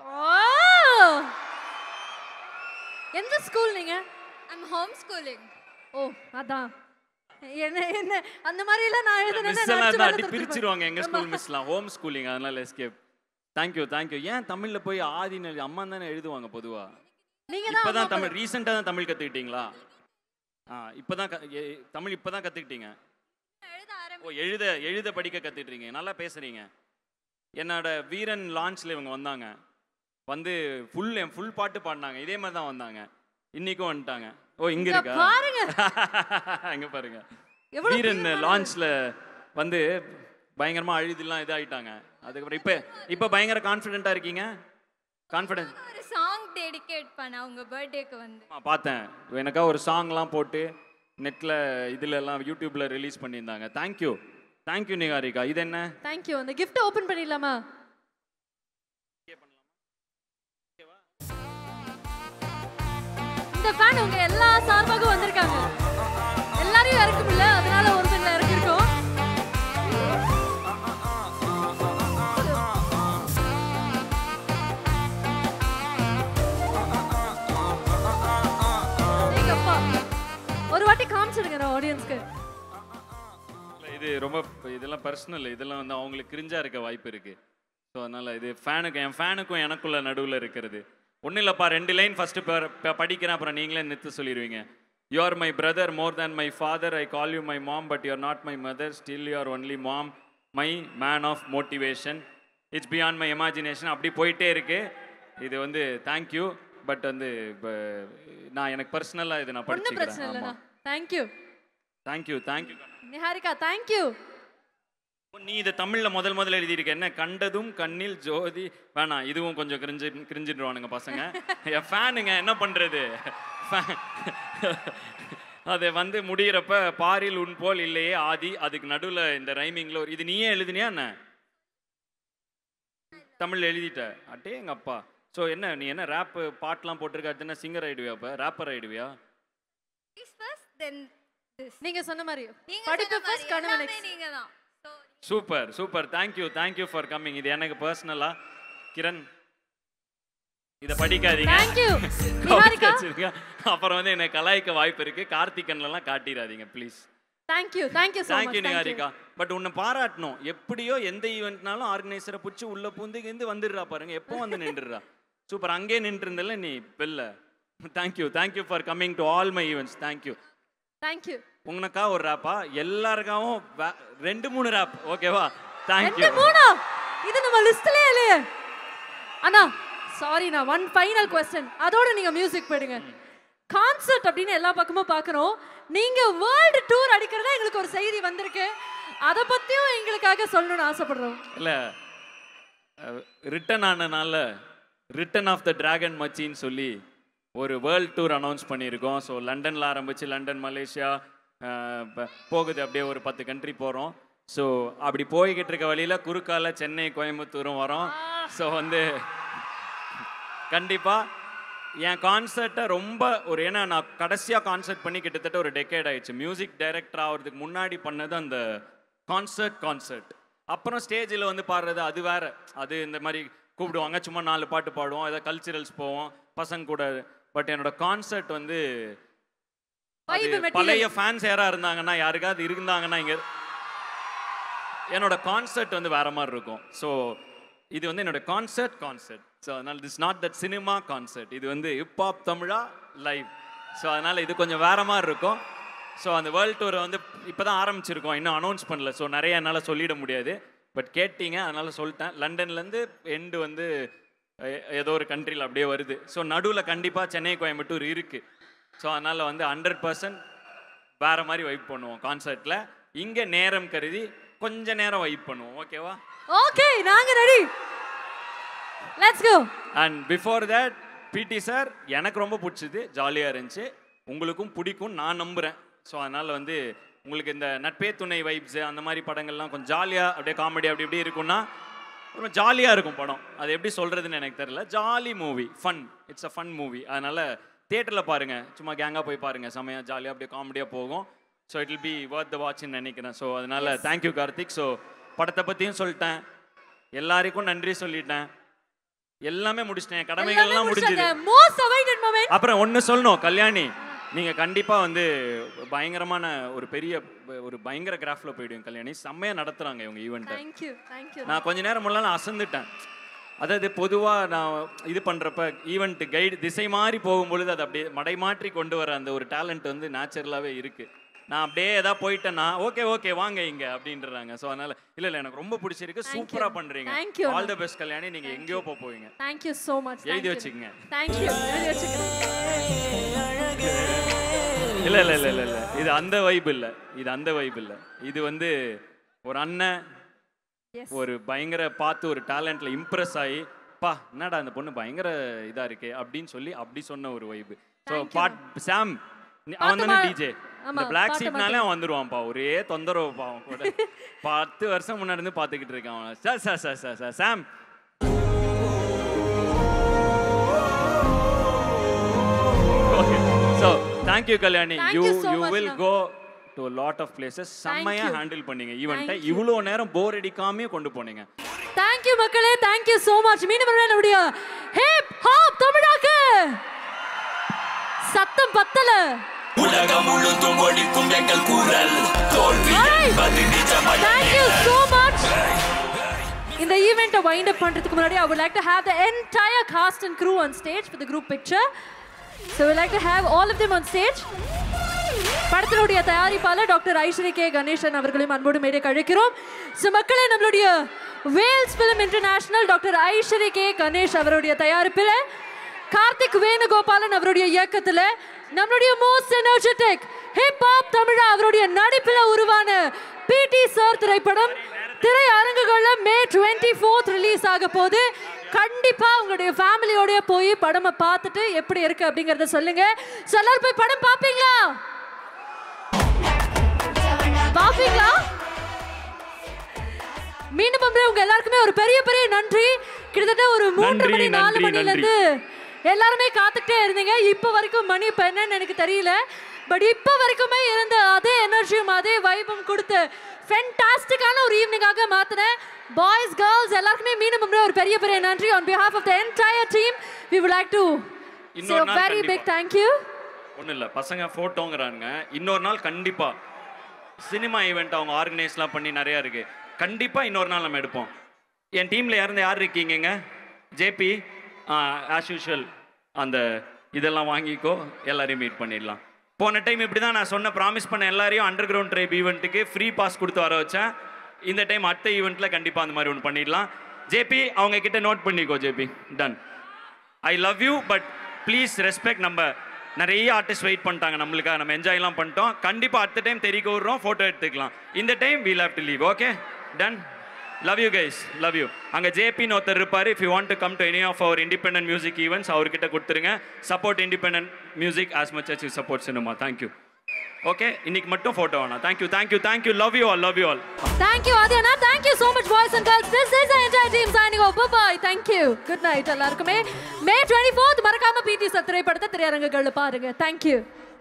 எந்த ஸ்கூல் நீங்க ஐம் ஹோம் ஸ்கூலிங் ஓ அதான் என்ன என்ன அந்த மாதிரி எல்லாம் நான் மிஸ் எல்லாம் எழுதுனேன்னா இருந்தா அடி பிரிச்சிருவாங்க எங்க ஸ்கூல் மிஸ்லாம் ஹோம் ஸ்கூலிங் அதனால எஸ்கேப் தேங்க்யூ தேங்க்யூ ஏன் தமிழ்ல போய் ஆதின்னு எழுதி அம்மா தானே எழுதுவாங்க பொதுவா நீங்க இப்பதான் தான் தமிழ் ரீசெண்டாக தான் தமிழ் கத்துக்கிட்டீங்களா ஆ இப்பதான் க- எ- தமிழ் இப்பதான் கத்துக்கிட்டீங்க எழுத ஆரம்பி ஓ எழுத எழுத படிக்க கத்துட்றீங்க நல்லா பேசுறீங்க என்னோட வீரன் லான்ச்ல இவங்க வந்தாங்க வந்து ஃபுல் என் ஃபுல் பாட்டு பாடினாங்க இதே மாதிரி தான் வந்தாங்க இன்னைக்கும் வந்துட்டாங்க ஓ இங்க இங்க இருக்கா பாருங்க. அங்க பாருங்க எவ்வளவு வீரன் பிரியமான- லான்ச்ல வந்து பயங்கரமா அழுதுலாம் இதாயிட்டாங்க அதுக்கப்புறம் இப்ப இப்ப பயங்கர கான்ஃபிடென்ட்டா இருக்கீங்க கான்ஃபிடென்ட் ஒரு சாங் டெடிகேட் பண்ண அவங்க பர்த்டேக்கு வந்து ஆமா, பார்த்தேன் எனக்கா ஒரு சாங்லாம் போட்டு நெட்டில் இதில் எல்லாம் யூடியூப்ல ரிலீஸ் பண்ணியிருந்தாங்க தேங்க்யூ தேங்க்யூ நிகாரிகா இது என்ன தேங்க்யூ அந்த gift ஓபன் பண்ணிடலாமா இந்த ஃபேன் உங்க எல்லா சார்பாக வந்திருக்காங்க எல்லாரையும் இறக்க முடியல அதனால ஒருத்தங்களை இறக்கிருக்கோம் ஏங்க அப்பா, ஒரு வாட்டி காமிச்சிடுங்க நான் ஆடியன்ஸ்க்கு இல்ல, இது ரொம்ப இதெல்லாம் பர்சனல் இதெல்லாம் வந்து அவங்களுக்கு கிரிஞ்சா இருக்க வாய்ப்பு இருக்கு ஸோ அதனால இது ஃபேனுக்கு என் ஃபேனுக்கும் எனக்குள்ள நடுவில் இருக்கிறது ஒன்றும் இல்லைப்பா ரெண்டு லைன் ஃபஸ்ட்டு படிக்கிறேன் அப்புறம் நீங்களே நிறுத்த சொல்லிடுவீங்க you are my brother more than my father I call you my mom but you are not my mother still you are only mom my man of motivation it's beyond my imagination அப்படி போயிட்டே இருக்கு இது வந்து thank you but வந்து இப்ப நான் எனக்கு பர்சனலாக இது நான் ஒன்றும் பிரச்சனை படிச்சுக்கிறேன் இல்லைண்ணா ஆமாம் thank you thank you thank you Niharika thank you நீ இதை தமிழ்ல முதல் முதல்ல எழுதியிருக்க என்ன கண்டதும் கண்ணில் ஜோதி வேணாம் இதுவும் கொஞ்சம் கிரிஞ்சு கிரிஞ்சிடுவானுங்க பசங்க என் ஃபேனுங்க என்ன பண்றது Fan. அது வந்து முடியிறப்ப பாரில் உன் போல் இல்லையே ஆதி அதுக்கு நடுவுல இந்த ரைமிங்ல ஒரு இது நீயே எழுதினியா என்ன தமிழ்ல எழுதிட்ட அட்டே எங்க அப்பா ஸோ என்ன நீ என்ன ரேப் பாட்டெலாம் போட்டிருக்க அடுத்து என்ன சிங்கர் ஆயிடுவியா அப்போ ரேப்பர் ஆயிடுவியா ஃபர்ஸ்ட் தென் திஸ் நீங்க சொன்ன மாதிரி நீங்க படிப்பு சொன்ன ஃபர்ஸ்ட் மாதிரி கனவு எல்லாமே next. நீங்க தான் so super super thank you thank you for coming இது எனக்கு பர்சனலா கிரண் இதை படிக்காதீங்க தேங்க்யூ கவுத்தி நிஹாரிகா வச்சிருங்க. அப்புறம் வந்து என்னை கலாய்க்க வாய்ப்பு இருக்கு கார்த்திகன்லாம் காட்டிடாதீங்க please thank you thank you so thank you much thank you Niharika but உன்னை பாராட்டணும் எப்படியோ எந்த ஈவெண்ட்னாலும் ஆர்கனைசரை பிடிச்சி உள்ள பூந்து இருந்து வந்துடுறா பாருங்க எப்போ வந்து நின்றுடுறா சூப்பர் அங்கேயே நின்று இருந்தல நீ வெளில thank you thank you for coming to all my events thank you thank you உனக்கா ஒரு ரேப்பா எல்லாருக்காவும் வே- ரெண்டு மூணு ரேப் ஓகேவா ரெண்டு தேங்க்யூ மூணா இது நம்ம லிஸ்ட்லயே இல்லையே அண்ணா சாரி நான் ஒன் ஃபைனல் கொஸ்டின் அதோட நீங்க மியூசிக் போயிடுங்க கான்சர்ட் அப்படின்னு எல்லா பக்கமும் பார்க்குறோம் நீங்க வேர்ல்டு டூர் அடிக்கிறதா எங்களுக்கு ஒரு செய்தி வந்திருக்கு அதை பத்தியும் எங்களுக்காக சொல்லணும்னு ஆசைப்படுறோம் இல்லை ரிட்டன் ஆனனால ரிட்டன் ஆஃப் த டிராகன் மச்சின்னு சொல்லி ஒரு வேர்ல்ட் டூர் அனௌன்ஸ் பண்ணியிருக்கோம் ஸோ லண்டனில் ஆரம்பித்து லண்டன் மலேசியா அஹ், ப- போகுது அப்படியே ஒரு பத்து கண்ட்ரி போகிறோம் ஸோ அப்படி போய்கிட்டு இருக்க வழியில் குறுக்கால சென்னை கோயம்புத்தூரும் வரோம் ஸோ வந்து கண்டிப்பாக என் கான்சர்ட்டை ரொம்ப ஒரு ஏன்னா நான் கடைசியாக கான்சர்ட் பண்ணி கிட்டத்தட்ட ஒரு டெக்கேட் ஆயிடுச்சு மியூசிக் டைரக்டர் ஆகிறதுக்கு முன்னாடி பண்ணது அந்த கான்சர்ட் கான்சர்ட் அப்புறம் ஸ்டேஜில் வந்து பாடுறது அது வேற அது இந்த மாதிரி கூப்பிடுவாங்க சும்மா நாலு பாட்டு பாடுவோம் ஏதாவது கல்ச்சுரல்ஸ் போவோம் பசங்க கூட பட் என்னோட கான்சர்ட் வந்து அது Vibe material. பழைய ஃபேன்ஸ் யாரா இருந்தாங்கன்னா யாருக்காவது இருந்தாங்கன்னா இங்க என்னோட கான்சர்ட் வந்து வேற மாதிரி இருக்கும் ஸோ இது வந்து என்னோட கான்சர்ட் கான்சர்ட் ஸோ அதனால this not that cinema concert இது வந்து ஹிப்ஹாப் தமிழா லைவ் ஸோ அதனால இது கொஞ்சம் வேற மாதிரி இருக்கும் ஸோ அந்த வேர்ல்ட் டூரை வந்து இப்போ தான் ஆரம்பிச்சிருக்கோம் இன்னும் அனௌன்ஸ் பண்ணல ஸோ நிறைய என்னால் சொல்லிட முடியாது பட் கேட்டீங்க அதனால சொல்லிட்டேன் லண்டன்லேருந்து எண்டு வந்து எ- ஏதோ ஒரு கண்ட்ரியில் அப்படியே வருது ஸோ நடுவில் கண்டிப்பாக சென்னை கோயம்புத்தூர் இருக்குது ஸோ அதனால் வந்து ஹண்ட்ரட் பர்சன்ட் வேறு மாதிரி வைப் பண்ணுவோம் கான்சர்ட்டில் இங்கே நேரம் கருதி கொஞ்ச நேரம் வைப் பண்ணுவோம் ஓகேவா ஓகே நாங்க ready let's go and before that PT sir எனக்கு ரொம்ப பிடிச்சது ஜாலியாக இருந்துச்சு உங்களுக்கும் பிடிக்கும் நான் நம்புகிறேன் ஸோ அதனால் வந்து உங்களுக்கு இந்த நட்பே துணை வைப்ஸு அந்த மாதிரி படங்கள்லாம் கொஞ்சம் ஜாலியாக அப்படியே காமெடி அப்படி இப்படி இருக்கும்னா ரொம்ப ஜாலியாக இருக்கும் படம் அது எப்படி சொல்கிறதுன்னு எனக்கு தெரியல jolly movie fun it's a fun movie அதனால் தியேட்டரில் பாருங்கள் சும்மா கேங்காக போய் பாருங்கள் செமையாக ஜாலியாக அப்படியே காமெடியாக போகும் so it will be worth the வாட்ச்னு நினைக்கிறேன் ஸோ அதனால் தேங்க்யூ கார்த்திக் ஸோ படத்தை பற்றியும் சொல்லிட்டேன் எல்லாருக்கும் நன்றி சொல்லிட்டேன் எல்லாமே முடிச்சிட்டேன் கடமைகள்லாம் முடிஞ்சது மோஸ்ட் அவைட்டட் மொமெண்ட் அப்புறம் ஒன்று சொல்லணும் கல்யாணி நீங்கள் கண்டிப்பாக வந்து பயங்கரமான ஒரு பெரிய ஒரு பயங்கர கிராஃபில் போயிடுவீங்க கல்யாணி செம்மையாக நடத்துகிறாங்க இவங்க ஈவெண்ட்டை தேங்க் யூ தேங்க் யூ நான் கொஞ்ச நேரம் முன்னால அசந்துட்டேன் அதாவது பொதுவாக நான் இது பண்ணுறப்ப ஈவெண்ட் கைடு திசை மாறி போகும்பொழுது அதை அப்படியே மடைமாற்றி கொண்டு வர அந்த ஒரு டேலண்ட் வந்து நேச்சுரலாகவே இருக்குது நான் அப்படியே ஏதாவது போயிட்டேன்னா ஓகே ஓகே வாங்க இங்க அப்படின்றாங்க ஸோ அதனால இல்லை இல்லை எனக்கு ரொம்ப பிடிச்சிருக்கு சூப்பராக பண்ணுறீங்க Thank you, all the best Kalyani நீங்கள் எங்கேயோ போக போவீங்க தேங்க்யூ ஸோ மச் எழுதி வச்சுக்கங்க தேங்க்யூ எழுதி வச்சுக்கிறேன் இல்லை இல்லை இல்லை இல்லை இல்லை இது அந்த வைப் இல்லை இது அந்த வைப் இல்லை இது வந்து ஒரு அண்ணன் ஒரு பயங்கர பார்த்து ஒரு டேலண்ட்ல இம்ப்ரெஸ் ஆகி பா என்னடா அந்த பொண்ணு பயங்கர இதா இருக்கே அப்படின்னு சொல்லி அப்படி சொன்ன ஒரு வைப் ஸோ பாட் சாம் நீ- அவன் தானே பாட்டு டிஜே ஆமா, இந்த பிளாக் பாட்டு சீட்னாலே அவன் வந்துருவான்ப்பா ஒரே தொந்தரவு பா அவன் கூட பத்து வருஷம் முன்னாடி இருந்து பார்த்துக்கிட்டு இருக்கான் அவன் sir sir sir sir sir சாம் okay so thank you Kalyani Thank you you so you much, will ma'am. Go to lot of places செம்மையா you. ஹேண்டில் பண்ணீங்க ஈவெண்ட்டை Thank you. இவ்வளோ நேரம் போர் அடிக்காமே கொண்டு போனீங்க தேங்க்யூ மக்களே தேங்க்யூ ஸோ மச் மீண்டும் ஒரு முறை நம்முடைய ஹிப் ஹாப் தமிழாக்கு சத்தம் பத்தல உலகம் முழுதும் ஒழிக்கும் எங்கள் குரல் தோல்வி என்பது நிஜமல்ல தேங்க்யூ ஸோ மச் இந்த ஈவெண்ட்டை வைண்ட் அப் பண்றதுக்கு முன்னாடி I would like to have the entire cast and crew on stage for the group picture so we like to have all of them on stage படத்தினுடைய தயாரிப்பாளர் doctor Ishari K Ganesan அவர்களையும் அன்போடு மேடை கழிக்கிறோம் ஸோ மக்களே நம்மளுடைய Vels film international doctor Ishari K Ganesh அவருடைய தயாரிப்பில் கார்த்திக் வேணுகோபாலன் அவருடைய இயக்கத்தில் நம்மளுடைய மோஸ்ட் எனர்ஜெட்டிக் ஹிப் ஹாப் தமிழா அவருடைய நடிப்பில் உருவான பிடி சார் திரைப்படம் திரை அரங்குகளில் மே டுவெண்ட்டி ஃபோர்த் ரிலீஸ் ஆக போகுது கண்டிப்பா உங்களுடைய ஃபேமிலியோடய போய் படமை பார்த்துட்டு எப்படி இருக்கு அப்படிங்கறத சொல்லுங்க So, எல்லாரும் போய் படம் பார்ப்பீங்களா பார்ப்பீங்களா மீண்டும் ஒன்றே உங்க எல்லாருக்குமே ஒரு பெரிய பெரிய நன்றி கிட்டத்தட்ட ஒரு மூன்று நன்றி, மணி நாலு நன்றி, மணில இருந்து எல்லாருமே காத்துக்கிட்டே இருந்தீங்க இப்போ வரைக்கும் மணி இப்போ என்னன்னு எனக்கு தெரியல பட் இப்போ வரைக்குமே இருந்த அதே எனர்ஜியும் அதே வைபும் கொடுத்து ஃபென்டாஸ்டிக்கான ஒரு ஈவினிங்காக மாத்தினேன் பாய்ஸ் கேர்ள்ஸ் எல்லாருக்குமே மீண்டும் ஒன்றே ஒரு பெரிய பெரிய நன்றி on behalf of the entire team we would like to say இன்னொரு நாள் வெரி பிக் கண்டிப்பா. தேங்க்யூ ஒன்றும் இல்லை பசங்க ஃபோட்டோங்கிறாங்க இன்னொரு நாள் கண்டிப்பாக சினிமா ஈவெண்ட் அவங்க ஆர்கனைஸ்லாம் பண்ணி நிறையா இருக்கு கண்டிப்பாக இன்னொரு நாள் நம்ம எடுப்போம் என் டீமில் யாருந்து யார் இருக்கீங்கங்க ஜேபி ஆஸ் யூஷுவல் அந்த இதெல்லாம் வாங்கிக்கோ எல்லாரையும் மீட் பண்ணிடலாம் போன டைம் இப்படி தான் நான் சொன்ன ப்ராமிஸ் பண்ண எல்லாரையும் அண்டர் கிரவுண்ட் ட்ரைப் ஈவெண்ட்டுக்கு ஃப்ரீ பாஸ் கொடுத்து வர வச்சேன் இந்த டைம் அடுத்த ஈவெண்ட்டில் கண்டிப்பாக அந்த மாதிரி ஒன்று பண்ணிடலாம் ஜேபி அவங்க கிட்ட நோட் பண்ணிக்கோ JP done I love you but please respect நம்ம நிறைய ஆர்டிஸ்ட் வெயிட் பண்ணிட்டாங்க நம்மளுக்காக நம்ம என்ஜாய்லாம் பண்ணிட்டோம் கண்டிப்பாக அடுத்த டைம் தெரிவிக்க விடுறோம் ஃபோட்டோ எடுத்துக்கலாம் இந்த time we'll have to leave okay done love you guys love you அங்கே ஜேபின்னு ஒருத்தர் இருப்பார் if you want to come to any of our independent music events அவர்கிட்ட கொடுத்துருங்க support independent music as much as you support cinema thank you okay இன்னைக்கு மட்டும் photo வேணாம் thank you thank you thank you love you all love you all Thank you, Adhyana. Thank you so much, boys and girls. This is the entire team signing off. Bye-bye. Thank you. Good night எல்லாருக்குமே மே twenty fourth மறக்காம பிடி sir திரைப்படத்தை திரையரங்குகள்ல பாருங்க thank you